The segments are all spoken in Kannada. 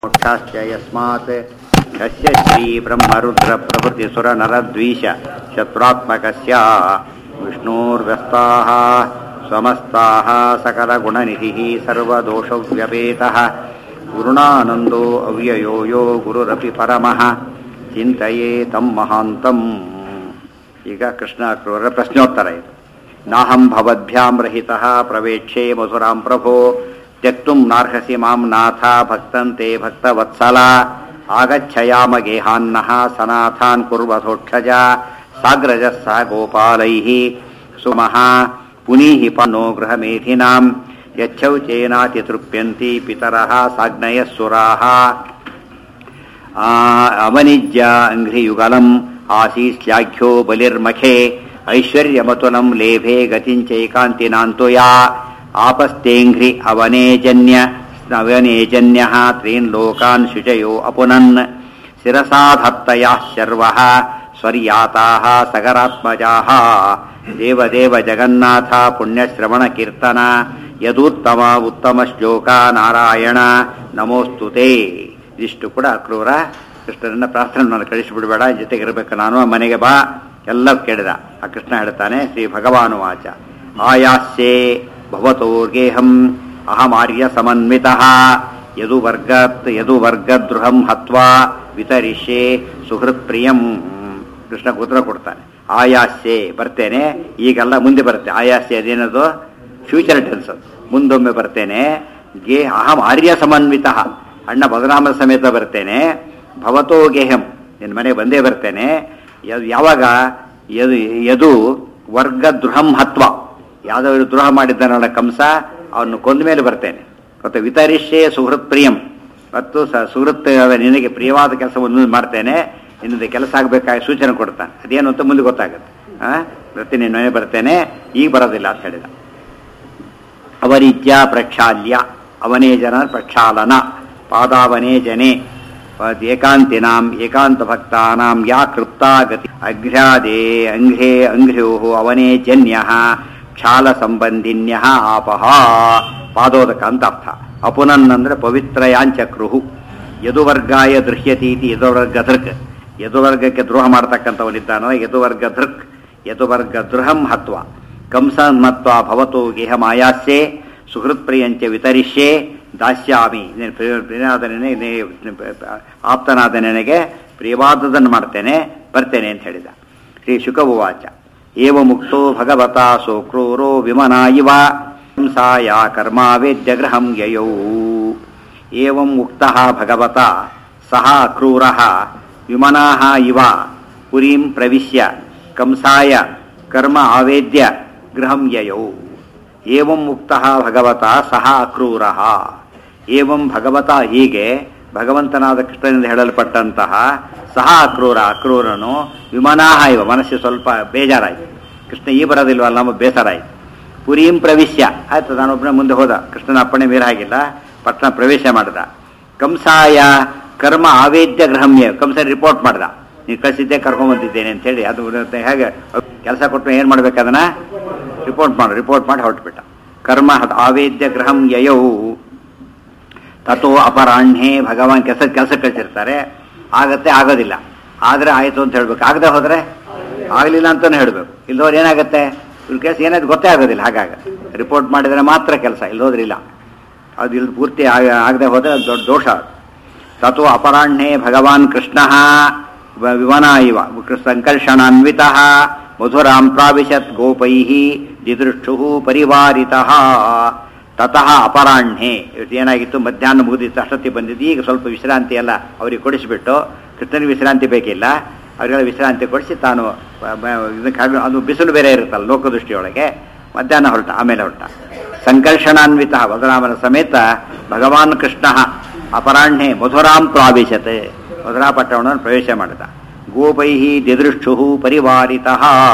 मोक्षाश्च यस्मात् कस्य श्रीब्रह्मरुद्रप्रभृतिसुरनरद्वीष शत्रुरात्मकस्य विष्णोर्व्यस्ताः स्वमस्ताः सकलगुणनिधिः सर्वदोषव्यपेतः गुरुणानन्दो अव्ययो यो ಗುರುರಪಿ ಪರಮಃ ಚಿಂತೆಯೇ ತಂ ಮಹಾಂತಂ ಈಗ ಕೃಷ್ಣ ಕ್ರೂರ ಪ್ರಶ್ನೋತ್ತರ ಇದು ನಾಹಂ ಭವದ್ಭ್ಯಾಂ ರಹಿತಃ ಪ್ರವೇಕ್ಷೆ ಮಧುರಾಂ ಪ್ರಭೋ ತ್ಯಕ್ತುಂ ನಾರ್ಹಸಿ ಮಾಂ ನಾಥ ಭಕ್ತಂತೆ ಭಕ್ತವತ್ಸಲ ಆಗಚ್ಛಯಾಮ ಗೇಹಾನ್ನಃ ಸನಾಥಾನ್ ಕುರ್ವಥೋಕ್ಷಜ ಸಾಗ್ರಜ ಸಹ ಗೋಪಾಲೈಃ ಸುಮಃ ಪುನೀಹಿ ಪನ್ನೋ ಗೃಹಮೇಧಿನಾಂ ಯಚ್ಚೌಚೇನಾತಿ ತೃಪ್ಯಂತಿ ಪಿತರಃ ಸಾಗ್ನಯಃ ಸುರಾಃ ಅವನಿಜ್ಯ ಅಂಘ್ರಿಯುಗಲಂ ಆಸೀಸ್ಲಾಘ್ಯೋ ಬಲಿರ್ಮಖೆ ಐಶ್ವರ್ಯಮತುಲಂ ಲೇಭೆ ಗತಿಂಚೈಕಾಂತಿನಾಂತು ಯಾ ಆಪಸ್ತೇಂಘ್ರಿ ಅವನೇಜನ್ಯ ಅವನೇಜನ್ಯ ತ್ರೀನ್ ಲೋಕಾನ್ ಶುಚಯೋ ಅಪುನನ್ ಶಿರಸಾಧತ್ತಯಾ ಶರ್ವಃ ಸ್ವರ್ಯಾತಾಃ ಸಗರಾತ್ಮಜಾಃ ದೇವದೇವ ಜಗನ್ನಾಥ ಪುಣ್ಯಶ್ರವಣ ಕೀರ್ತನ ಯದೂತ್ತಮ ಉತ್ತಮ ಶ್ಲೋಕ ನಾರಾಯಣ ನಮೋಸ್ತುತೆ ಇದಿಷ್ಟು ಕೂಡ ಕ್ರೂರ ಕೃಷ್ಣನನ್ನ ಪ್ರಾರ್ಥನೆ ನಾನು ಕಳಿಸಿಬಿಡಬೇಡ ಜೊತೆಗೆ ಇರಬೇಕು ನಾನು ಮನೆಗೆ ಬಾ ಎಲ್ಲ ಕೇಳಿದ ಆ ಕೃಷ್ಣ ಹೇಳ್ತಾನೆ ಶ್ರೀ ಭಗವಾನು ವಾಚ ಆಯಾಸ್ಯೆ ಭವತೋರ್ಗೇಹಂ ಅಹಮಾರ್ಯ ಸಮನ್ವಿತಃ ಯದು ವರ್ಗತ್ ಯದು ವರ್ಗದ್ರುಹಂ ಹತ್ವಾ ವಿತರಿಷ್ಯೆ ಸುಹೃತ್ ಪ್ರಿಯಂ ಕೃಷ್ಣ ಉತ್ತರ ಕೊಡ್ತಾನೆ ಆಯಾಸ್ಯೆ ಬರ್ತೇನೆ ಈಗೆಲ್ಲ ಮುಂದೆ ಬರುತ್ತೆ ಆಯಾಸ್ಯೆ ಅದೇನದು ಫ್ಯೂಚರ್ ಟೆನ್ಸ್ ಅದು ಮುಂದೊಮ್ಮೆ ಬರ್ತೇನೆ ಗೆ ಅಹಂ ಆರ್ಯ ಸಮನ್ವಿತ ಅಣ್ಣ ಬದನಾಮ ಸಮೇತ ಬರ್ತೇನೆ ಭವತೋ ಗೇಹಂ ನಿನ್ನ ಮನೆ ಬಂದೇ ಬರ್ತೇನೆ ಯದ್- ಯಾವಾಗ ಯದು ಯದು ವರ್ಗ ದ್ರೋಹಂ ಹತ್ವ ಯಾವ್ದಾದ್ರು ದ್ರೋಹ ಮಾಡಿದ್ದಾನಲ್ಲ ಕಂಸ ಅವನು ಕೊಂದ ಮೇಲೆ ಬರ್ತೇನೆ ಮತ್ತು ವಿತರಿಷ್ಯೆ ಸುಹೃತ್ ಪ್ರಿಯಂ ಮತ್ತು ಸ ಸುಹೃತ್ ನಿನಗೆ ಪ್ರಿಯವಾದ ಕೆಲಸವನ್ನು ಮಾಡ್ತೇನೆ ನಿನ್ನದು ಕೆಲಸ ಆಗಬೇಕಾಗಿ ಸೂಚನೆ ಕೊಡ್ತಾನೆ ಅದೇನು ಅಂತ ಮುಂದೆ ಗೊತ್ತಾಗುತ್ತೆ ಆ ಬರ್ತೀನಿ ನಿನ್ನ ಮನೆ ಬರ್ತೇನೆ ಈಗ ಬರೋದಿಲ್ಲ ಅಂತ ಹೇಳಿದ ಅವರಿತ್ಯ ಪ್ರಕ್ಷಾಲ್ಯ ಅವನೇ ಜನ ಪ್ರಕ್ಷಾಲನ ಪಾದಾವನೇ ಜನೆ ಏಕಾಂತಿನಾಂ ಏಕಾಂತ ಭಕ್ತಾನಾಂ ಯಾ ಕೃಪ್ತಾ ಗತಿ ಅಘ್ರ್ಯಾದೇ ಅಂಘ್ರೇ ಅಂಘ್ರ್ಯೋ ಅವನೇ ಜನ್ಯ ಕ್ಷಾಲ ಸಂಬಂಧಿನ್ಯ ಆಪಹ ಪಾದೋದಕ ಅಂತ ಅರ್ಥ ಅಪುನನ್ ಅಂದ್ರೆ ಪವಿತ್ರಯಾಂಚಕ್ರುಹು ಯದುವರ್ಗಾಯ ದೃಶ್ಯತೀತಿ ಯದುವರ್ಗ ಧೃಕ್ ಯದುವರ್ಗಕ್ಕೆ ದ್ರೋಹ ಮಾಡ್ತಕ್ಕಂಥವನಿದ್ದಾನೋ ಯದುವರ್ಗ ಧೃಕ್ ಯದುವರ್ಗ ದೃಹಂ ಹತ್ವ ಕಂಸನ್ ಮತ್ವ ಭವತು ಗೇಹಮಾಯಾಸ್ಯೆ ಸುಹೃತ್ ಪ್ರಿಯಂಚ ವಿತರಿಷ್ಯೆ ದಾಸ್ಯಾಮಿ ನೀನು ಪ್ರಿಯ- ಪ್ರಿಯನಾದ ನೆನೆ- ನೇ- ಆಪ್ತನಾದ ನನಗೆ ಪ್ರಿಯವಾದದನ್ನು ಮಾಡ್ತೇನೆ ಬರ್ತೇನೆ ಅಂತ ಹೇಳಿದ ಶ್ರೀ ಶುಕವಾಚ ಏವ ಮುಕ್ತೋ ಭಗವತಾ ಸೋ ಕ್ರೂರೋ ವಿಮನ ಇವ ಹಿಂಸಾಯ ಕರ್ಮಾವೇದ್ಯ ಗೃಹಂ ಯಯೌ ಏವಂ ಮುಕ್ತಃ ಭಗವತ ಸಹ ಕ್ರೂರಃ ವಿಮನಾಃ ಇವ ಪುರೀಂ ಪ್ರವಿಶ್ಯ ಕಂಸಾಯ ಕರ್ಮ ಆವೇದ್ಯ ಗೃಹಂ ಯಯೌ ಏವಂ ಮುಕ್ತಃ ಭಗವತ ಸಹ ಅಕ್ರೂರಃ ಏವಂ ಭಗವತ ಹೀಗೆ ಭಗವಂತನಾದ ಕೃಷ್ಣನಿಂದ ಹೇಳಲ್ಪಟ್ಟಂತಹ ಸಹ ಅಕ್ರೂರ ಅಕ್ರೂರನು ವಿಮನಾಹ ಇವ ಮನಸ್ಸು ಸ್ವಲ್ಪ ಬೇಜಾರಾಯಿತು ಕೃಷ್ಣ ಈ ಬರೋದಿಲ್ವಲ್ಲ ನಮ್ಮ ಬೇಸರ ಆಯಿತು ಪುರೀಂ ಪ್ರವಿಶ್ಯ ಆಯ್ತು ನಾನೊಬ್ಬನೇ ಮುಂದೆ ಹೋದ ಕೃಷ್ಣನ ಅಪ್ಪಣೆ ಮೀರ ಹಾಗಿಲ್ಲ ಪಟ್ಟಣ ಪ್ರವೇಶ ಮಾಡಿದ ಕಂಸಾಯ ಕರ್ಮ ಆವೇದ್ಯ ಗೃಹಮ್ಯ ಕಂಸ ರಿಪೋರ್ಟ್ ಮಾಡ್ದ ನೀನು ಕಳಿಸಿದ್ದೆ ಕರ್ಕೊಂಬಂದಿದ್ದೇನೆ ಅಂತೇಳಿ ಅದು ಹೇಗೆ ಕೆಲಸ ಕೊಟ್ಟು ಏನು ಮಾಡ್ಬೇಕು ಅದನ್ನ ರಿಪೋರ್ಟ್ ಮಾಡು ರಿಪೋರ್ಟ್ ಮಾಡಿ ಹೊರಟುಬಿಟ್ಟ ಕರ್ಮ ಹತ್ ಆವೇದ್ಯ ಗೃಹಂ ಯಯೌ ತಥೋ ಅಪರಾಹ್ಣೆ ಭಗವಾನ್ ಕೆಲಸ ಕೆಲಸ ಕಳಿಸಿರ್ತಾರೆ ಆಗತ್ತೆ ಆಗೋದಿಲ್ಲ ಆದರೆ ಆಯಿತು ಅಂತ ಹೇಳ್ಬೇಕು ಆಗದೆ ಹೋದರೆ ಆಗಲಿಲ್ಲ ಅಂತಲೇ ಹೇಳಬೇಕು ಇಲ್ಲದವ್ರು ಏನಾಗುತ್ತೆ ಇವ್ರ ಕೆಲಸ ಏನಾದ್ರು ಗೊತ್ತೇ ಆಗೋದಿಲ್ಲ ಹಾಗಾಗ ರಿಪೋರ್ಟ್ ಮಾಡಿದರೆ ಮಾತ್ರ ಕೆಲಸ ಇಲ್ಲೋದ್ರೆ ಇಲ್ಲ ಅದು ಇಲ್ಲಿ ಪೂರ್ತಿ ಆಗ ಆಗದೆ ಹೋದರೆ ಅದು ದೊಡ್ಡ ದೋಷ ಅದು. ತಥೋ ಅಪರಾಹ್ಣೆ ಭಗವಾನ್ ಕೃಷ್ಣ ವಿವನ ಇವ ಸಂಕರ್ಷಣಾನ್ವಿತ ಮಧುರಾಂ ಪ್ರಾವಿಶತ್ ಗೋಪೈ ದಿದೃಕ್ಷು ಪರಿವಾರಿತ ತತಃ ಅಪರಾಹ್ಣೆ ಇವತ್ತು ಏನಾಗಿತ್ತು ಮಧ್ಯಾಹ್ನ ಮುಗಿದಿತ್ತು ಅಷ್ಟೊತ್ತಿ ಬಂದಿದ್ದು ಈಗ ಸ್ವಲ್ಪ ವಿಶ್ರಾಂತಿ ಎಲ್ಲ ಅವರಿಗೆ ಕೊಡಿಸಿಬಿಟ್ಟು ಕೃಷ್ಣನಿಗೆ ವಿಶ್ರಾಂತಿ ಬೇಕಿಲ್ಲ ಅವರಿಗೆಲ್ಲ ವಿಶ್ರಾಂತಿ ಕೊಡಿಸಿ ತಾನು ಬ- ಬ- ಇದಕ್ಕೆ ಹಾಗೆ- ಅದು ಬಿಸಿಲು ಬೇರೆ ಇರುತ್ತಲ್ಲ ಲೋಕದೃಷ್ಟಿಯೊಳಗೆ ಮಧ್ಯಾಹ್ನ ಹೊರಟ ಆಮೇಲೆ ಹೊರಟ ಸಂಕರ್ಷಣಾನ್ವಿತ ಬಲರಾಮನ ಸಮೇತ ಭಗವಾನ್ ಕೃಷ್ಣ ಅಪರಾಹ್ಣೆ ಮಧುರಾಂ ಪ್ರಾವಿಶತೆ ಮಧುರಾ ಪಟ್ಟಣವನ್ನು ಪ್ರವೇಶ ಮಾಡಿದ ಗೋಪೈ ದಿದೃಕ್ಷು ಪರಿವಾರಿತ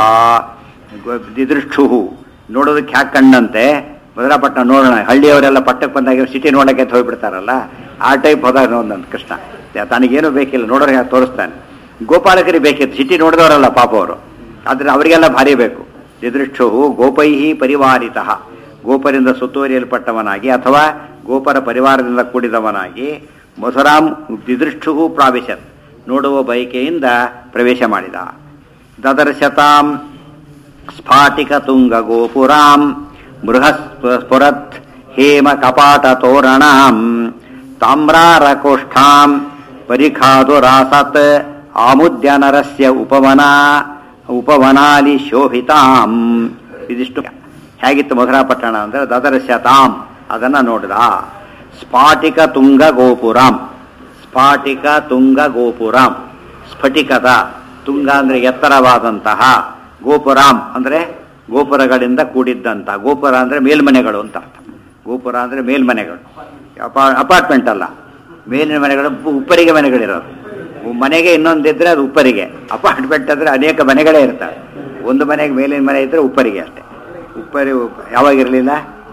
ದಿದೃಕ್ಷು ನೋಡೋದಕ್ಕೆ ಹ್ಯಾಕ್ ಕಂಡಂತೆ ಮಧುರಾಪಟ್ಟಣ ನೋಡೋಣ ಹಳ್ಳಿಯವರೆಲ್ಲ ಪಟ್ಟಕ್ಕೆ ಬಂದಾಗ ಸಿಟಿ ನೋಡಕ್ಕೆ ಅಂತ ಹೋಗ್ಬಿಡ್ತಾರಲ್ಲ ಆ ಟೈಪ್ ಹೋದಾಗ ನೋಡ್ ಕೃಷ್ಣ ತನಗೇನು ಬೇಕಿಲ್ಲ ನೋಡೋರು ಹ್ಯಾಕ್ ತೋರಿಸ್ತಾನೆ ಗೋಪಾಲಕರಿಗೆ ಬೇಕಿತ್ತು ಸಿಟಿ ನೋಡಿದವರಲ್ಲ ಪಾಪ ಅವರು ಆದರೆ ಅವರಿಗೆಲ್ಲ ಭಾರಿ ಬೇಕು ದಿದೃಕ್ಷು ಗೋಪೈ ಪರಿವಾರಿತ ಗೋಪರಿಂದ ಸುತ್ತುವರಿಯಲ್ಪಟ್ಟವನಾಗಿ ಅಥವಾ ಗೋಪರ ಪರಿವಾರದಿಂದ ಕೂಡಿದವನಾಗಿ ಮಧುರಾಂ ದಿದೃಕ್ಷು ಪ್ರಾವಿಶತ್ ನೋಡುವ ಬಯಕೆಯಿಂದ ಪ್ರವೇಶ ಮಾಡಿದ ದದರ್ಶತಾಂ ಸ್ಫಾಟಿಕ ತುಂಗ ಗೋಪುರಾಂ ಬೃಹಸ್ಫುರತ್ ಹೇಮ ಕಪಾಟ ತೋರಣಾಂ ತಾಮ್ರಾರಕೋಷ್ಠಾಂ ಪರಿಖಾದುರಾಸತ್ ಆಮುದ್ಯನರಸ್ಯ ಉಪವನ ಉಪವನಾಲಿ ಶೋಭಿತಾಂ ಇದಿಷ್ಟು ಹೇಗಿತ್ತು ಮಧುರಾಪಟ್ಟಣ ಅಂದರೆ ದದರ್ಶತಾಂ ಅದನ್ನ ನೋಡಿದ ಸ್ಫಾಟಿಕ ತುಂಗ ಗೋಪುರಾಂ ಸ್ಫಾಟಿಕ ತುಂಗ ಗೋಪುರಾಂ ಸ್ಫಟಿಕದ ತುಂಗ ಅಂದ್ರೆ ಎತ್ತರವಾದಂತಹ ಗೋಪುರಾಂ ಅಂದ್ರೆ ಗೋಪುರಗಳಿಂದ ಕೂಡಿದ್ದಂತಹ ಗೋಪುರ ಅಂದ್ರೆ ಮೇಲ್ಮನೆಗಳು ಅಂತ ಅರ್ಥ ಗೋಪುರ ಅಂದ್ರೆ ಮೇಲ್ಮನೆಗಳು ಅಪಾ- ಅಪಾರ್ಟ್ಮೆಂಟ್ ಅಲ್ಲ ಮೇಲಿನ ಮನೆಗಳು ಉಪ್ಪು- ಉಪ್ಪರಿಗೆ ಮನೆಗಳಿರೋದು ಮನೆಗೆ ಇನ್ನೊಂದಿದ್ರೆ ಅದು ಉಪ್ಪರಿಗೆ ಅಪಾರ್ಟ್ಮೆಂಟ್ ಅಂದ್ರೆ ಅನೇಕ ಮನೆಗಳೇ ಇರ್ತವೆ ಒಂದು ಮನೆಗೆ ಮೇಲಿನ ಮನೆ ಇದ್ರೆ ಉಪ್ಪರಿಗೆ ಅಷ್ಟೇ ಉಪ್ಪರಿ ಯಾವಾಗ ಇರಲಿಲ್ಲ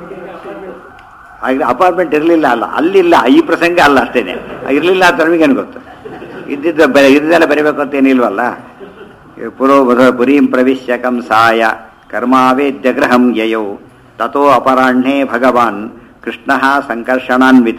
ಆಗ ಅಪಾರ್ಟ್ಮೆಂಟ್ ಇರಲಿಲ್ಲ ಅಲ್ಲ ಅಲ್ಲಿಲ್ಲ ಈ ಪ್ರಸಂಗ ಅಲ್ಲ ಅಷ್ಟೇನೆ ಇರಲಿಲ್ಲ ಅಂತ ನಮಗೇನು ಗೊತ್ತು ಇದ್ದಿದ್ದು ಬೆ ಇದ್ದೆಲ್ಲ ಬರೀಬೇಕು ಅಂತ ಏನಿಲ್ವಲ್ಲ ಪುರೋಬಧ ಪುರೀಂ ಪ್ರವಿಶ್ಯ ಕಂಸಾಯ ಕರ್ಮಾವೇದ್ಯ ಗೃಹಂ ಯಯೌ ತಥೋ ಅಪರಾಹ್ಣೇ ಭಗವಾನ್ ಕೃಷ್ಣ ಸಂಕರ್ಷಣಾನ್ವಿತ